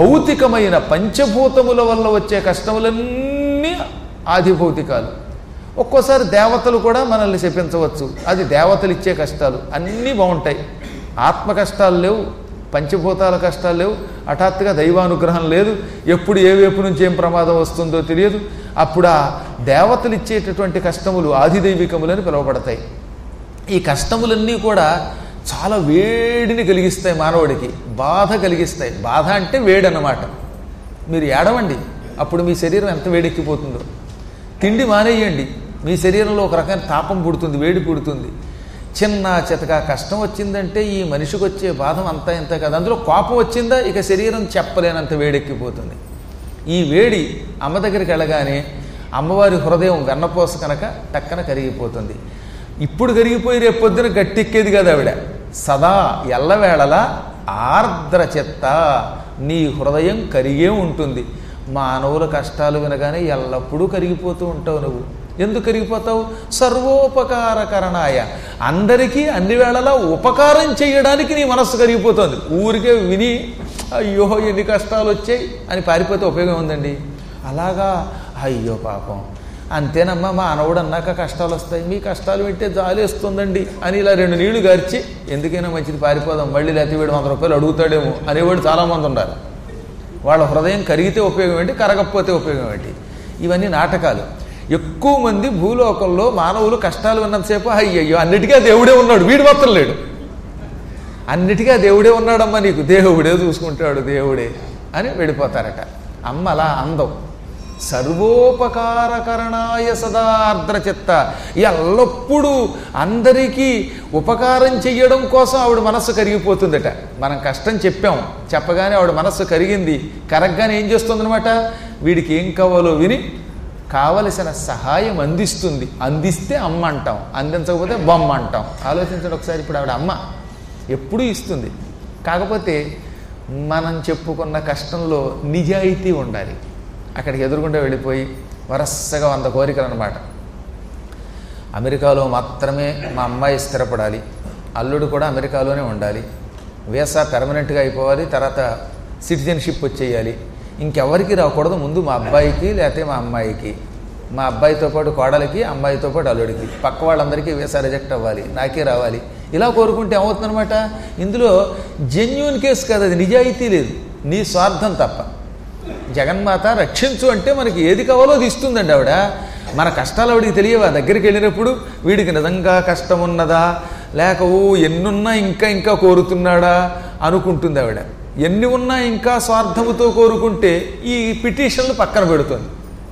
భౌతికమైన పంచభూతముల వల్ల వచ్చే కష్టములన్నీ ఆది భౌతికాలు ఒక్కోసారి దేవతలు కూడా మనల్ని శపించవచ్చు అది దేవతలు ఇచ్చే కష్టాలు అన్నీ బాగుంటాయి ఆత్మ కష్టాలు లేవు పంచభూతాల కష్టాలు లేవు హఠాత్తుగా దైవానుగ్రహం లేదు ఎప్పుడు ఏ వైపు నుంచి ఏం ప్రమాదం వస్తుందో తెలియదు అప్పుడు ఆ దేవతలు ఇచ్చేటటువంటి కష్టములు ఆదిదైవికములని పిలువబడతాయి ఈ కష్టములన్నీ కూడా చాలా వేడిని కలిగిస్తాయి మానవుడికి బాధ కలిగిస్తాయి బాధ అంటే వేడి అన్నమాట మీరు ఏడవండి అప్పుడు మీ శరీరం ఎంత వేడెక్కిపోతుందో తిండి మానేయండి మీ శరీరంలో ఒక రకమైన తాపం పుడుతుంది వేడి పుడుతుంది చిన్న చితక కష్టం వచ్చిందంటే ఈ మనిషికి వచ్చే బాధం అంతా ఇంత కాదు అందులో కోపం వచ్చిందా ఇక శరీరం చెప్పలేనంత వేడెక్కిపోతుంది ఈ వేడి అమ్మ దగ్గరికి వెళ్ళగానే అమ్మవారి హృదయం వెన్నపోస కనుక టక్కన కరిగిపోతుంది ఇప్పుడు కరిగిపోయి రేపు పొద్దున గట్టెక్కేది కదా ఆవిడ సదా ఎల్లవేళలా ఆర్ద్ర చెత్త నీ హృదయం కరిగే ఉంటుంది మానవుల కష్టాలు వినగానే ఎల్లప్పుడూ కరిగిపోతూ ఉంటావు నువ్వు ఎందుకు కరిగిపోతావు సర్వోపకారకరణాయ అందరికీ అన్ని వేళలా ఉపకారం చేయడానికి నీ మనస్సు కరిగిపోతుంది ఊరికే విని అయ్యో ఎన్ని కష్టాలు వచ్చాయి అని పారిపోతే ఉపయోగం ఉందండి అలాగా అయ్యో పాపం అంతేనమ్మా మా అనవుడు అన్నాక కష్టాలు వస్తాయి మీ కష్టాలు వింటే జాలేస్తుందండి అని ఇలా రెండు నీళ్లు గార్చి ఎందుకైనా మంచిది పారిపోదాం మళ్ళీ లేకపోతే వీడు వంద రూపాయలు అడుగుతాడేమో అనేవాడు చాలామంది ఉన్నారు వాళ్ళ హృదయం కరిగితే ఉపయోగం ఏంటి కరగకపోతే ఉపయోగం ఏంటి ఇవన్నీ నాటకాలు ఎక్కువ మంది భూలోకంలో మానవులు కష్టాలు ఉన్నంతసేపు అయ్యయ్యో అన్నిటికీ ఆ దేవుడే ఉన్నాడు వీడు మాత్రం లేడు అన్నిటికీ ఆ దేవుడే ఉన్నాడమ్మా నీకు దేవుడే చూసుకుంటాడు దేవుడే అని వెళ్ళిపోతారట అమ్మ అలా అందం సర్వోపకారకరణాయ సదా ఆర్ద్రచిత్త ఎల్లప్పుడూ అందరికీ ఉపకారం చెయ్యడం కోసం ఆవిడ మనస్సు కరిగిపోతుందట మనం కష్టం చెప్పాం చెప్పగానే ఆవిడ మనస్సు కరిగింది కరగ్గానే ఏం చేస్తుందనమాట వీడికి ఏం కావాలో విని కావలసిన సహాయం అందిస్తుంది అందిస్తే అమ్మ అంటాం అందించకపోతే బొమ్మ అంటాం ఆలోచించండి ఒకసారి ఇప్పుడు ఆవిడ అమ్మ ఎప్పుడూ ఇస్తుంది కాకపోతే మనం చెప్పుకున్న కష్టంలో నిజాయితీ ఉండాలి అక్కడికి ఎదురుగుండా వెళ్ళిపోయి వరసగా వంద కోరికలు అనమాట అమెరికాలో మాత్రమే మా అమ్మాయి స్థిరపడాలి అల్లుడు కూడా అమెరికాలోనే ఉండాలి వీసా పెర్మనెంట్గా అయిపోవాలి తర్వాత సిటిజన్షిప్ వచ్చేయాలి ఇంకెవరికి రాకూడదు ముందు మా అబ్బాయికి లేకపోతే మా అమ్మాయికి మా అబ్బాయితో పాటు కోడలికి అమ్మాయితో పాటు అల్లుడికి పక్క వాళ్ళందరికీ వీసా రిజెక్ట్ అవ్వాలి నాకే రావాలి ఇలా కోరుకుంటే ఏమవుతుందన్నమాట ఇందులో జెన్యున్ కేసు కాదు అది నిజాయితీ లేదు నీ స్వార్థం తప్ప జగన్మాత రక్షించు అంటే మనకి ఏది కావాలో అది ఇస్తుందండి ఆవిడ మన కష్టాలు ఆవిడికి తెలియవా దగ్గరికి వెళ్ళినప్పుడు వీడికి నిజంగా కష్టం ఉన్నదా లేక ఓ ఎన్నున్నా ఇంకా ఇంకా కోరుతున్నాడా అనుకుంటుంది ఆవిడ ఎన్ని ఉన్నా ఇంకా స్వార్థముతో కోరుకుంటే ఈ పిటిషన్లు పక్కన పెడుతుంది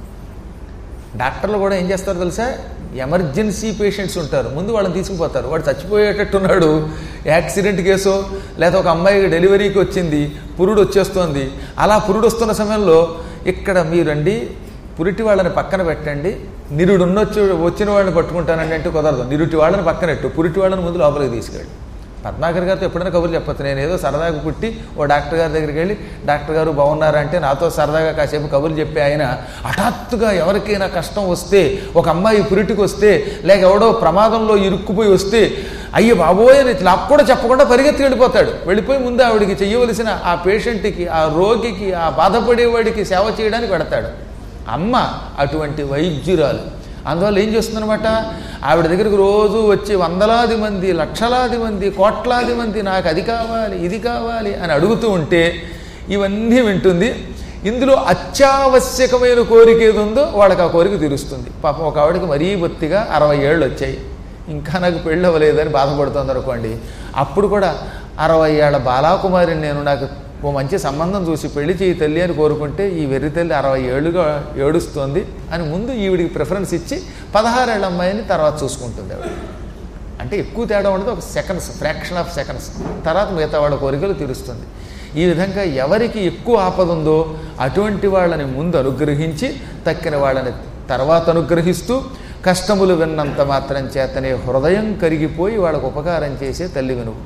డాక్టర్లు కూడా ఏం చేస్తారో తెలుసా ఎమర్జెన్సీ పేషెంట్స్ ఉంటారు ముందు వాళ్ళని తీసుకుపోతారు వాడు చచ్చిపోయేటట్టున్నాడు యాక్సిడెంట్ కేసో లేదా ఒక అమ్మాయి డెలివరీకి వచ్చింది పురుడు వచ్చేస్తోంది అలా పురుడు వస్తున్న సమయంలో ఇక్కడ మీరండి పురిటి వాళ్ళని పక్కన పెట్టండి నిరుడు ఉన్నొచ్చు వచ్చిన వాళ్ళని పట్టుకుంటానండి అంటే కుదరదు నిరుటి వాళ్ళని పక్కనెట్టు పురిటి వాళ్ళని ముందు లోపలికి తీసుకెళ్ళి పద్మాకర్ గారితో ఎప్పుడైనా కబుర్లు చెప్పచ్చు నేను ఏదో సరదాగా పుట్టి ఓ డాక్టర్ గారి దగ్గరికి వెళ్ళి డాక్టర్ గారు బాగున్నారా అంటే నాతో సరదాగా కాసేపు కబుర్లు చెప్పి ఆయన హఠాత్తుగా ఎవరికైనా కష్టం వస్తే ఒక అమ్మాయి పురిటికి వస్తే లేక ఎవడో ప్రమాదంలో ఇరుక్కుపోయి వస్తే అయ్యో బాబోయ్ అని నాకు కూడా చెప్పకుండా పరిగెత్తి వెళ్ళిపోతాడు వెళ్ళిపోయి ముందు ఆవిడికి చేయవలసిన ఆ పేషెంట్కి ఆ రోగికి ఆ బాధపడేవాడికి సేవ చేయడానికి పెడతాడు అమ్మ అటువంటి వైద్యురాలు అందువల్ల ఏం చేస్తుందనమాట ఆవిడ దగ్గరికి రోజు వచ్చి వందలాది మంది లక్షలాది మంది కోట్లాది మంది నాకు అది కావాలి ఇది కావాలి అని అడుగుతూ ఉంటే ఇవన్నీ వింటుంది ఇందులో అత్యావశ్యకమైన కోరిక ఏది ఉందో వాళ్ళకి ఆ కోరిక తీరుస్తుంది పాపం ఒక ఆవిడకి మరీ బొత్తిగా అరవై ఏళ్ళు వచ్చాయి ఇంకా నాకు పెళ్ళి అవ్వలేదని బాధపడుతుంది అనుకోండి అప్పుడు కూడా అరవై ఏళ్ళ బాలాకుమారిని నేను నాకు ఓ మంచి సంబంధం చూసి పెళ్లి చేయి తల్లి అని కోరుకుంటే ఈ వెర్రి తల్లి అరవై ఏళ్ళుగా ఏడుస్తోంది అని ముందు ఈవిడికి ప్రిఫరెన్స్ ఇచ్చి పదహారేళ్ళ అమ్మాయిని తర్వాత చూసుకుంటుంది ఆవిడ అంటే ఎక్కువ తేడా ఉండదు ఒక సెకండ్స్ ఫ్రాక్షన్ ఆఫ్ సెకండ్స్ తర్వాత మిగతా వాళ్ళ కోరికలు తీరుస్తుంది ఈ విధంగా ఎవరికి ఎక్కువ ఆపద ఉందో అటువంటి వాళ్ళని ముందు అనుగ్రహించి తక్కిన వాళ్ళని తర్వాత అనుగ్రహిస్తూ కష్టములు విన్నంత మాత్రం చేతనే హృదయం కరిగిపోయి వాళ్ళకు ఉపకారం చేసే తల్లి నువ్వు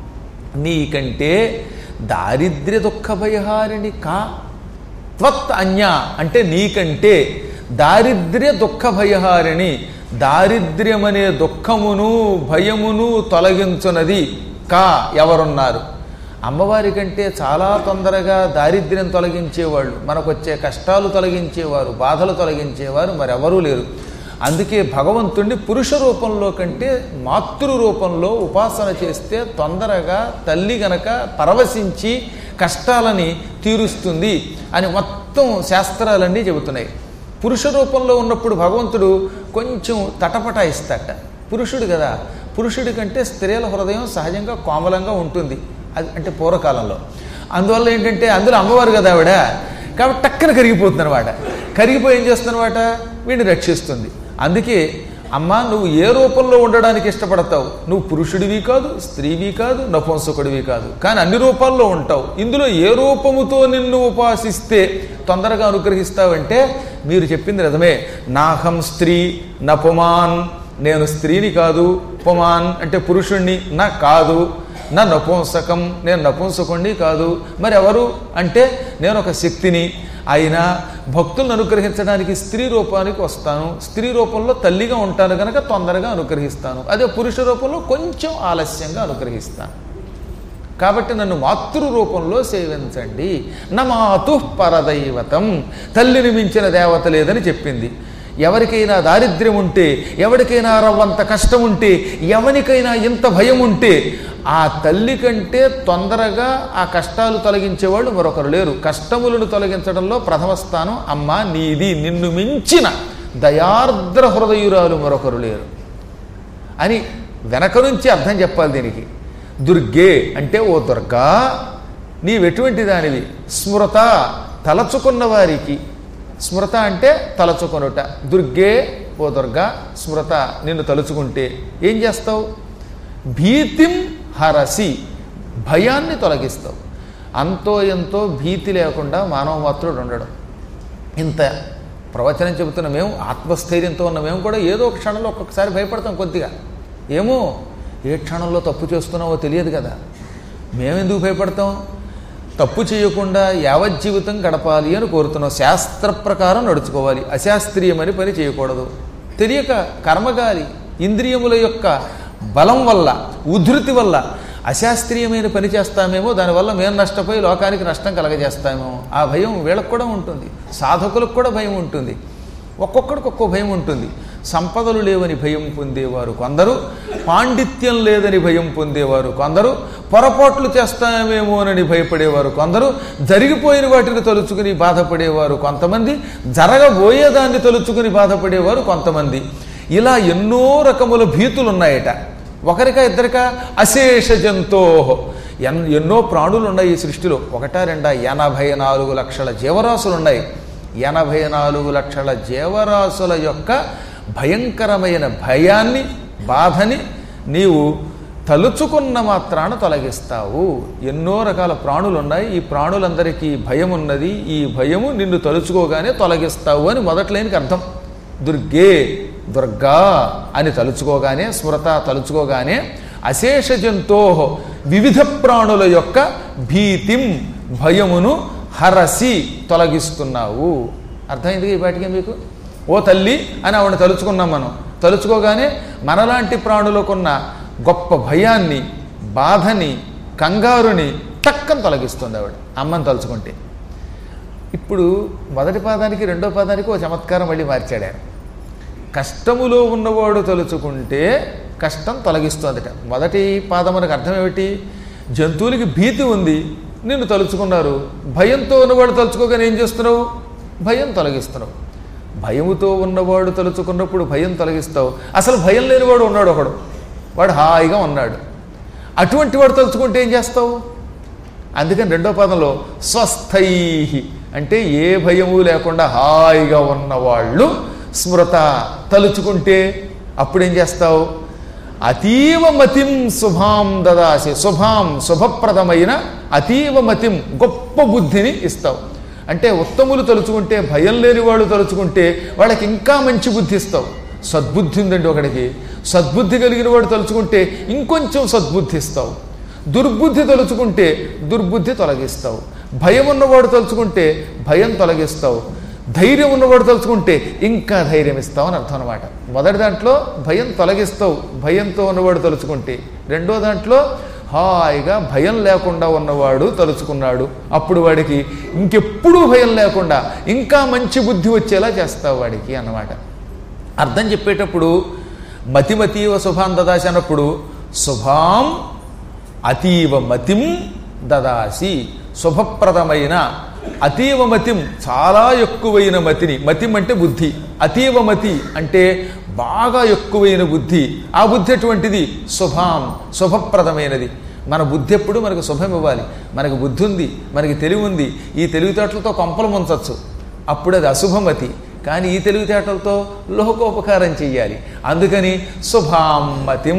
నీకంటే దారిద్ర్య దుఃఖ భయహారిణి కా త్వత్ అన్య అంటే నీకంటే దారిద్ర్య దుఃఖ భయహారిణి దారిద్ర్యమనే దుఃఖమును భయమును తొలగించునది కా ఎవరున్నారు అమ్మవారి కంటే చాలా తొందరగా దారిద్ర్యం తొలగించేవాళ్ళు మనకు వచ్చే కష్టాలు తొలగించేవారు బాధలు తొలగించేవారు మరెవరూ లేరు అందుకే భగవంతుణ్ణి పురుష రూపంలో కంటే మాతృ రూపంలో ఉపాసన చేస్తే తొందరగా తల్లి గనక పరవశించి కష్టాలని తీరుస్తుంది అని మొత్తం శాస్త్రాలన్నీ చెబుతున్నాయి పురుష రూపంలో ఉన్నప్పుడు భగవంతుడు కొంచెం తటపటాయిస్తాట పురుషుడు కదా పురుషుడి కంటే స్త్రీల హృదయం సహజంగా కోమలంగా ఉంటుంది అది అంటే పూర్వకాలంలో అందువల్ల ఏంటంటే అందులో అమ్మవారు కదా ఆవిడ కాబట్టి టక్కన కరిగిపోతుంది అనమాట కరిగిపోయి ఏం చేస్తున్నమాట వీడిని రక్షిస్తుంది అందుకే అమ్మ నువ్వు ఏ రూపంలో ఉండడానికి ఇష్టపడతావు నువ్వు పురుషుడివి కాదు స్త్రీవి కాదు నపుంసకుడివి కాదు కానీ అన్ని రూపాల్లో ఉంటావు ఇందులో ఏ రూపముతో నిన్ను ఉపాసిస్తే తొందరగా అనుగ్రహిస్తావంటే మీరు చెప్పింది నిజమే నాహం స్త్రీ నపుమాన్ నేను స్త్రీని కాదు పుమాన్ అంటే పురుషుణ్ణి నా కాదు నా నపుంసకం నేను నపుంసకుణ్ణి కాదు మరి ఎవరు అంటే నేను ఒక శక్తిని అయినా భక్తులను అనుగ్రహించడానికి స్త్రీ రూపానికి వస్తాను స్త్రీ రూపంలో తల్లిగా ఉంటాను కనుక తొందరగా అనుగ్రహిస్తాను అదే పురుష రూపంలో కొంచెం ఆలస్యంగా అనుగ్రహిస్తాను కాబట్టి నన్ను మాతృ రూపంలో సేవించండి నా మాతు పరదైవతం తల్లిని మించిన దేవత లేదని చెప్పింది ఎవరికైనా దారిద్ర్యం ఉంటే ఎవరికైనా రవ్వంత కష్టం ఉంటే ఎవరికైనా ఇంత భయం ఉంటే ఆ తల్లి కంటే తొందరగా ఆ కష్టాలు తొలగించేవాళ్ళు మరొకరు లేరు కష్టములను తొలగించడంలో ప్రథమ స్థానం అమ్మ నీది నిన్ను మించిన దయార్ద్ర హృదయురాలు మరొకరు లేరు అని వెనక నుంచి అర్థం చెప్పాలి దీనికి దుర్గే అంటే ఓ దుర్గా నీవెటువంటి దానివి స్మృత తలచుకున్న వారికి స్మృత అంటే తలచుకొనుట దుర్గే ఓ దుర్గా స్మృత నిన్ను తలుచుకుంటే ఏం చేస్తావు భీతిం హరసి భయాన్ని తొలగిస్తావు అంతో ఎంతో భీతి లేకుండా మానవ మాత్రుడు ఉండడం ఇంత ప్రవచనం చెబుతున్న మేము ఆత్మస్థైర్యంతో ఉన్న మేము కూడా ఏదో ఒక క్షణంలో ఒక్కొక్కసారి భయపడతాం కొద్దిగా ఏమో ఏ క్షణంలో తప్పు చేస్తున్నావో తెలియదు కదా మేమెందుకు భయపడతాం తప్పు చేయకుండా యావజ్జీవితం గడపాలి అని కోరుతున్నాం శాస్త్ర ప్రకారం నడుచుకోవాలి అశాస్త్రీయమని పని చేయకూడదు తెలియక కర్మగాలి ఇంద్రియముల యొక్క బలం వల్ల ఉధృతి వల్ల అశాస్త్రీయమైన పని చేస్తామేమో దానివల్ల మేము నష్టపోయి లోకానికి నష్టం కలగజేస్తామేమో ఆ భయం వీళ్ళకు కూడా ఉంటుంది సాధకులకు కూడా భయం ఉంటుంది ఒక్కొక్కడికి ఒక్కో భయం ఉంటుంది సంపదలు లేవని భయం పొందేవారు కొందరు పాండిత్యం లేదని భయం పొందేవారు కొందరు పొరపాట్లు చేస్తామేమోనని భయపడేవారు కొందరు జరిగిపోయిన వాటిని తలుచుకుని బాధపడేవారు కొంతమంది జరగబోయేదాన్ని తలుచుకుని బాధపడేవారు కొంతమంది ఇలా ఎన్నో రకముల భీతులు ఉన్నాయట ఒకరికా ఇద్దరికా అశేష జంతో ఎన్ ఎన్నో ప్రాణులు ఉన్నాయి ఈ సృష్టిలో ఒకటా రెండా ఎనభై నాలుగు లక్షల జీవరాశులు ఉన్నాయి ఎనభై నాలుగు లక్షల జీవరాశుల యొక్క భయంకరమైన భయాన్ని బాధని నీవు తలుచుకున్న మాత్రాన తొలగిస్తావు ఎన్నో రకాల ప్రాణులు ఉన్నాయి ఈ ప్రాణులందరికీ భయం ఉన్నది ఈ భయము నిన్ను తలుచుకోగానే తొలగిస్తావు అని మొదట్లేనికి అర్థం దుర్గే దుర్గా అని తలుచుకోగానే స్మృత తలుచుకోగానే అశేష జంతో వివిధ ప్రాణుల యొక్క భీతిం భయమును హరసి తొలగిస్తున్నావు అర్థమైంది ఈ పాటికే మీకు ఓ తల్లి అని ఆవిడ తలుచుకున్నాం మనం తలుచుకోగానే మనలాంటి ప్రాణులకున్న గొప్ప భయాన్ని బాధని కంగారుని టక్కన తొలగిస్తుంది ఆవిడ అమ్మని తలుచుకుంటే ఇప్పుడు మొదటి పాదానికి రెండో పాదానికి ఓ చమత్కారం మళ్ళీ మార్చాడు ఆయన కష్టములో ఉన్నవాడు తలుచుకుంటే కష్టం తొలగిస్తుందట మొదటి పాదమునకు అర్థం ఏమిటి జంతువులకి భీతి ఉంది నిన్ను తలుచుకున్నారు భయంతో ఉన్నవాడు తలుచుకోగానే ఏం చేస్తున్నావు భయం తొలగిస్తున్నావు భయముతో ఉన్నవాడు తలుచుకున్నప్పుడు భయం తొలగిస్తావు అసలు భయం లేనివాడు ఉన్నాడు ఒకడు వాడు హాయిగా ఉన్నాడు అటువంటి వాడు తలుచుకుంటే ఏం చేస్తావు అందుకని రెండో పదంలో స్వస్థై అంటే ఏ భయము లేకుండా హాయిగా ఉన్నవాళ్ళు స్మృత తలుచుకుంటే అప్పుడేం చేస్తావు అతీవ మతిం శుభాం దదాసి శుభాం శుభప్రదమైన అతీవ మతిం గొప్ప బుద్ధిని ఇస్తావు అంటే ఉత్తములు తలుచుకుంటే భయం లేని వాళ్ళు తలుచుకుంటే వాళ్ళకి ఇంకా మంచి బుద్ధి ఇస్తావు సద్బుద్ధి ఉందండి ఒకడికి సద్బుద్ధి కలిగిన వాడు తలుచుకుంటే ఇంకొంచెం సద్బుద్ధి ఇస్తావు దుర్బుద్ధి తలుచుకుంటే దుర్బుద్ధి తొలగిస్తావు భయం ఉన్నవాడు తలుచుకుంటే భయం తొలగిస్తావు ధైర్యం ఉన్నవాడు తలుచుకుంటే ఇంకా ధైర్యం ఇస్తావు అని అర్థం అనమాట మొదటి దాంట్లో భయం తొలగిస్తావు భయంతో ఉన్నవాడు తలుచుకుంటే రెండో దాంట్లో హాయిగా భయం లేకుండా ఉన్నవాడు తలుచుకున్నాడు అప్పుడు వాడికి ఇంకెప్పుడూ భయం లేకుండా ఇంకా మంచి బుద్ధి వచ్చేలా చేస్తావు వాడికి అన్నమాట అర్థం చెప్పేటప్పుడు మతిమతీవ శుభాం దదాసి అన్నప్పుడు శుభాం అతీవ మతిం దదాసి శుభప్రదమైన అతీవ మతిం చాలా ఎక్కువైన మతిని మతిం అంటే బుద్ధి అతీవ మతి అంటే బాగా ఎక్కువైన బుద్ధి ఆ బుద్ధి ఎటువంటిది శుభాం శుభప్రదమైనది మన బుద్ధి ఎప్పుడు మనకు శుభం ఇవ్వాలి మనకు బుద్ధి ఉంది మనకి తెలివి ఉంది ఈ తెలివితేటలతో కొంపలు ముంచచ్చు అప్పుడు అది అశుభమతి కానీ ఈ తెలివితేటలతో లోకోపకారం చెయ్యాలి అందుకని శుభామతిం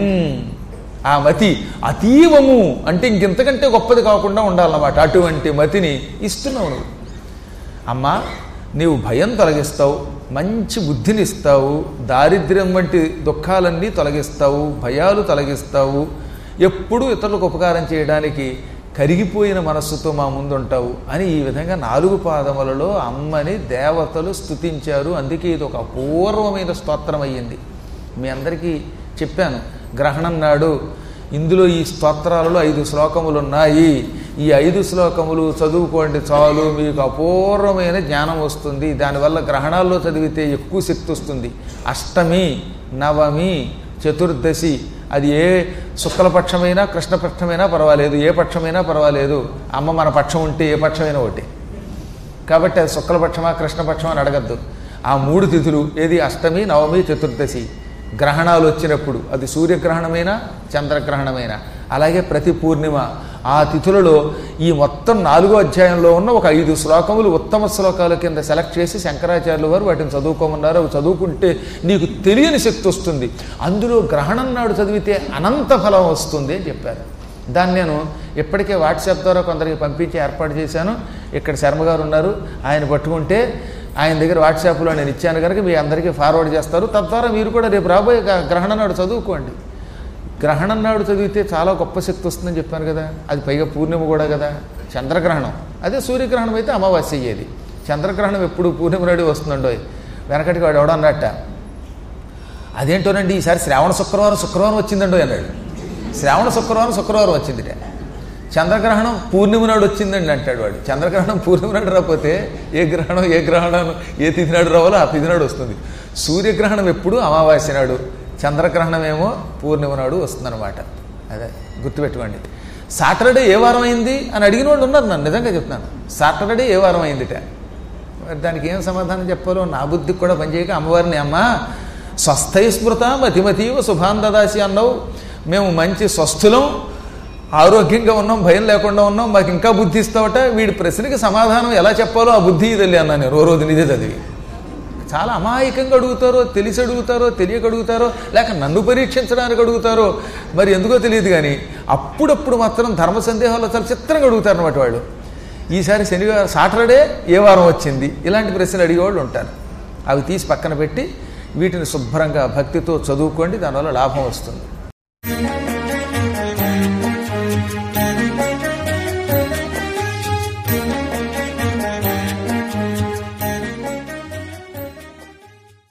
ఆ మతి అతీవము అంటే ఇంకెంతకంటే గొప్పది కాకుండా ఉండాలన్నమాట అటువంటి మతిని ఇస్తున్నావు నువ్వు అమ్మా నీవు భయం తొలగిస్తావు మంచి బుద్ధిని ఇస్తావు దారిద్ర్యం వంటి దుఃఖాలన్నీ తొలగిస్తావు భయాలు తొలగిస్తావు ఎప్పుడూ ఇతరులకు ఉపకారం చేయడానికి కరిగిపోయిన మనస్సుతో మా ముందుంటావు అని ఈ విధంగా నాలుగు పాదములలో అమ్మని దేవతలు స్తుతించారు అందుకే ఇది ఒక అపూర్వమైన స్తోత్రం అయ్యింది మీ అందరికీ చెప్పాను గ్రహణం నాడు ఇందులో ఈ స్తోత్రాలలో ఐదు శ్లోకములు ఉన్నాయి ఈ ఐదు శ్లోకములు చదువుకోండి చాలు మీకు అపూర్వమైన జ్ఞానం వస్తుంది దానివల్ల గ్రహణాల్లో చదివితే ఎక్కువ శక్తి వస్తుంది అష్టమి నవమి చతుర్దశి అది ఏ శుక్లపక్షమైనా కృష్ణపక్షమైనా పర్వాలేదు ఏ పక్షమైనా పర్వాలేదు అమ్మ మన పక్షం ఉంటే ఏ పక్షమైనా ఒకటి కాబట్టి అది శుక్లపక్షమా కృష్ణపక్షమా అని అడగద్దు ఆ మూడు తిథులు ఏది అష్టమి నవమి చతుర్దశి గ్రహణాలు వచ్చినప్పుడు అది సూర్యగ్రహణమైనా చంద్రగ్రహణమైనా అలాగే ప్రతి పూర్ణిమ ఆ తిథులలో ఈ మొత్తం నాలుగో అధ్యాయంలో ఉన్న ఒక ఐదు శ్లోకములు ఉత్తమ శ్లోకాల కింద సెలెక్ట్ చేసి శంకరాచార్యులు వారు వాటిని చదువుకోమన్నారు అవి చదువుకుంటే నీకు తెలియని శక్తి వస్తుంది అందులో గ్రహణం నాడు చదివితే అనంత ఫలం వస్తుంది అని చెప్పారు దాన్ని నేను ఇప్పటికే వాట్సాప్ ద్వారా కొందరికి పంపించి ఏర్పాటు చేశాను ఇక్కడ శర్మ గారు ఉన్నారు ఆయన పట్టుకుంటే ఆయన దగ్గర వాట్సాప్లో నేను ఇచ్చాను కనుక మీ అందరికీ ఫార్వర్డ్ చేస్తారు తద్వారా మీరు కూడా రేపు రాబోయే గ్ర- గ్రహణం నాడు చదువుకోండి గ్రహణం నాడు చదివితే చాలా గొప్ప శక్తి వస్తుందని చెప్పాను కదా అది పైగా పూర్ణిమ కూడా కదా చంద్రగ్రహణం అదే సూర్యగ్రహణం అయితే అమావాస్య అయ్యేది చంద్రగ్రహణం ఎప్పుడు పూర్ణిమ నాడు వస్తుందండో వెనకటికి వాడు ఎవడన్నట్ట అదేంటోనండి ఈసారి శ్రావణ శుక్రవారం శుక్రవారం వచ్చిందండో అన్నాడు శ్రావణ శుక్రవారం శుక్రవారం వచ్చిందిట చంద్రగ్రహణం పూర్ణిమ నాడు వచ్చిందండి అంటాడు వాడు చంద్రగ్రహణం పూర్ణిమ నాడు రాకపోతే ఏ గ్రహణం ఏ గ్రహణం ఏ తిథి నాడు రావాలో ఆ తిథి నాడు వస్తుంది సూర్యగ్రహణం ఎప్పుడు అమావాస్య నాడు చంద్రగ్రహణం ఏమో పూర్ణిమ నాడు వస్తుందన్నమాట అదే గుర్తుపెట్టుకోండి సాటర్డే ఏ వారం అయింది అని అడిగిన వాళ్ళు ఉన్నారు నన్ను నిజంగా చెప్తున్నాను సాటర్డే ఏ వారం అయిందిట మరి దానికి ఏం సమాధానం చెప్పాలో నా బుద్ధికి కూడా పనిచేయక అమ్మవారిని అమ్మ స్వస్థై స్మృత మతిమతీవ శుభాన్ దదాసి అన్నావు మేము మంచి స్వస్థులం ఆరోగ్యంగా ఉన్నాం భయం లేకుండా ఉన్నాం మాకు ఇంకా బుద్ధి ఇస్తావట వీడి ప్రశ్నకి సమాధానం ఎలా చెప్పాలో ఆ బుద్ధి తెలియ అన్నాను నేను ఓ రోజు నిదే చదివి చాలా అమాయకంగా అడుగుతారో తెలిసి అడుగుతారో తెలియక అడుగుతారో లేక నన్ను పరీక్షించడానికి అడుగుతారో మరి ఎందుకో తెలియదు కానీ అప్పుడప్పుడు మాత్రం ధర్మ సందేహాల్లో చాలా చిత్రంగా అడుగుతారు అనమాట వాళ్ళు ఈసారి శనివారం సాటర్డే ఏ వారం వచ్చింది ఇలాంటి ప్రశ్నలు అడిగేవాళ్ళు ఉంటారు అవి తీసి పక్కన పెట్టి వీటిని శుభ్రంగా భక్తితో చదువుకోండి దానివల్ల లాభం వస్తుంది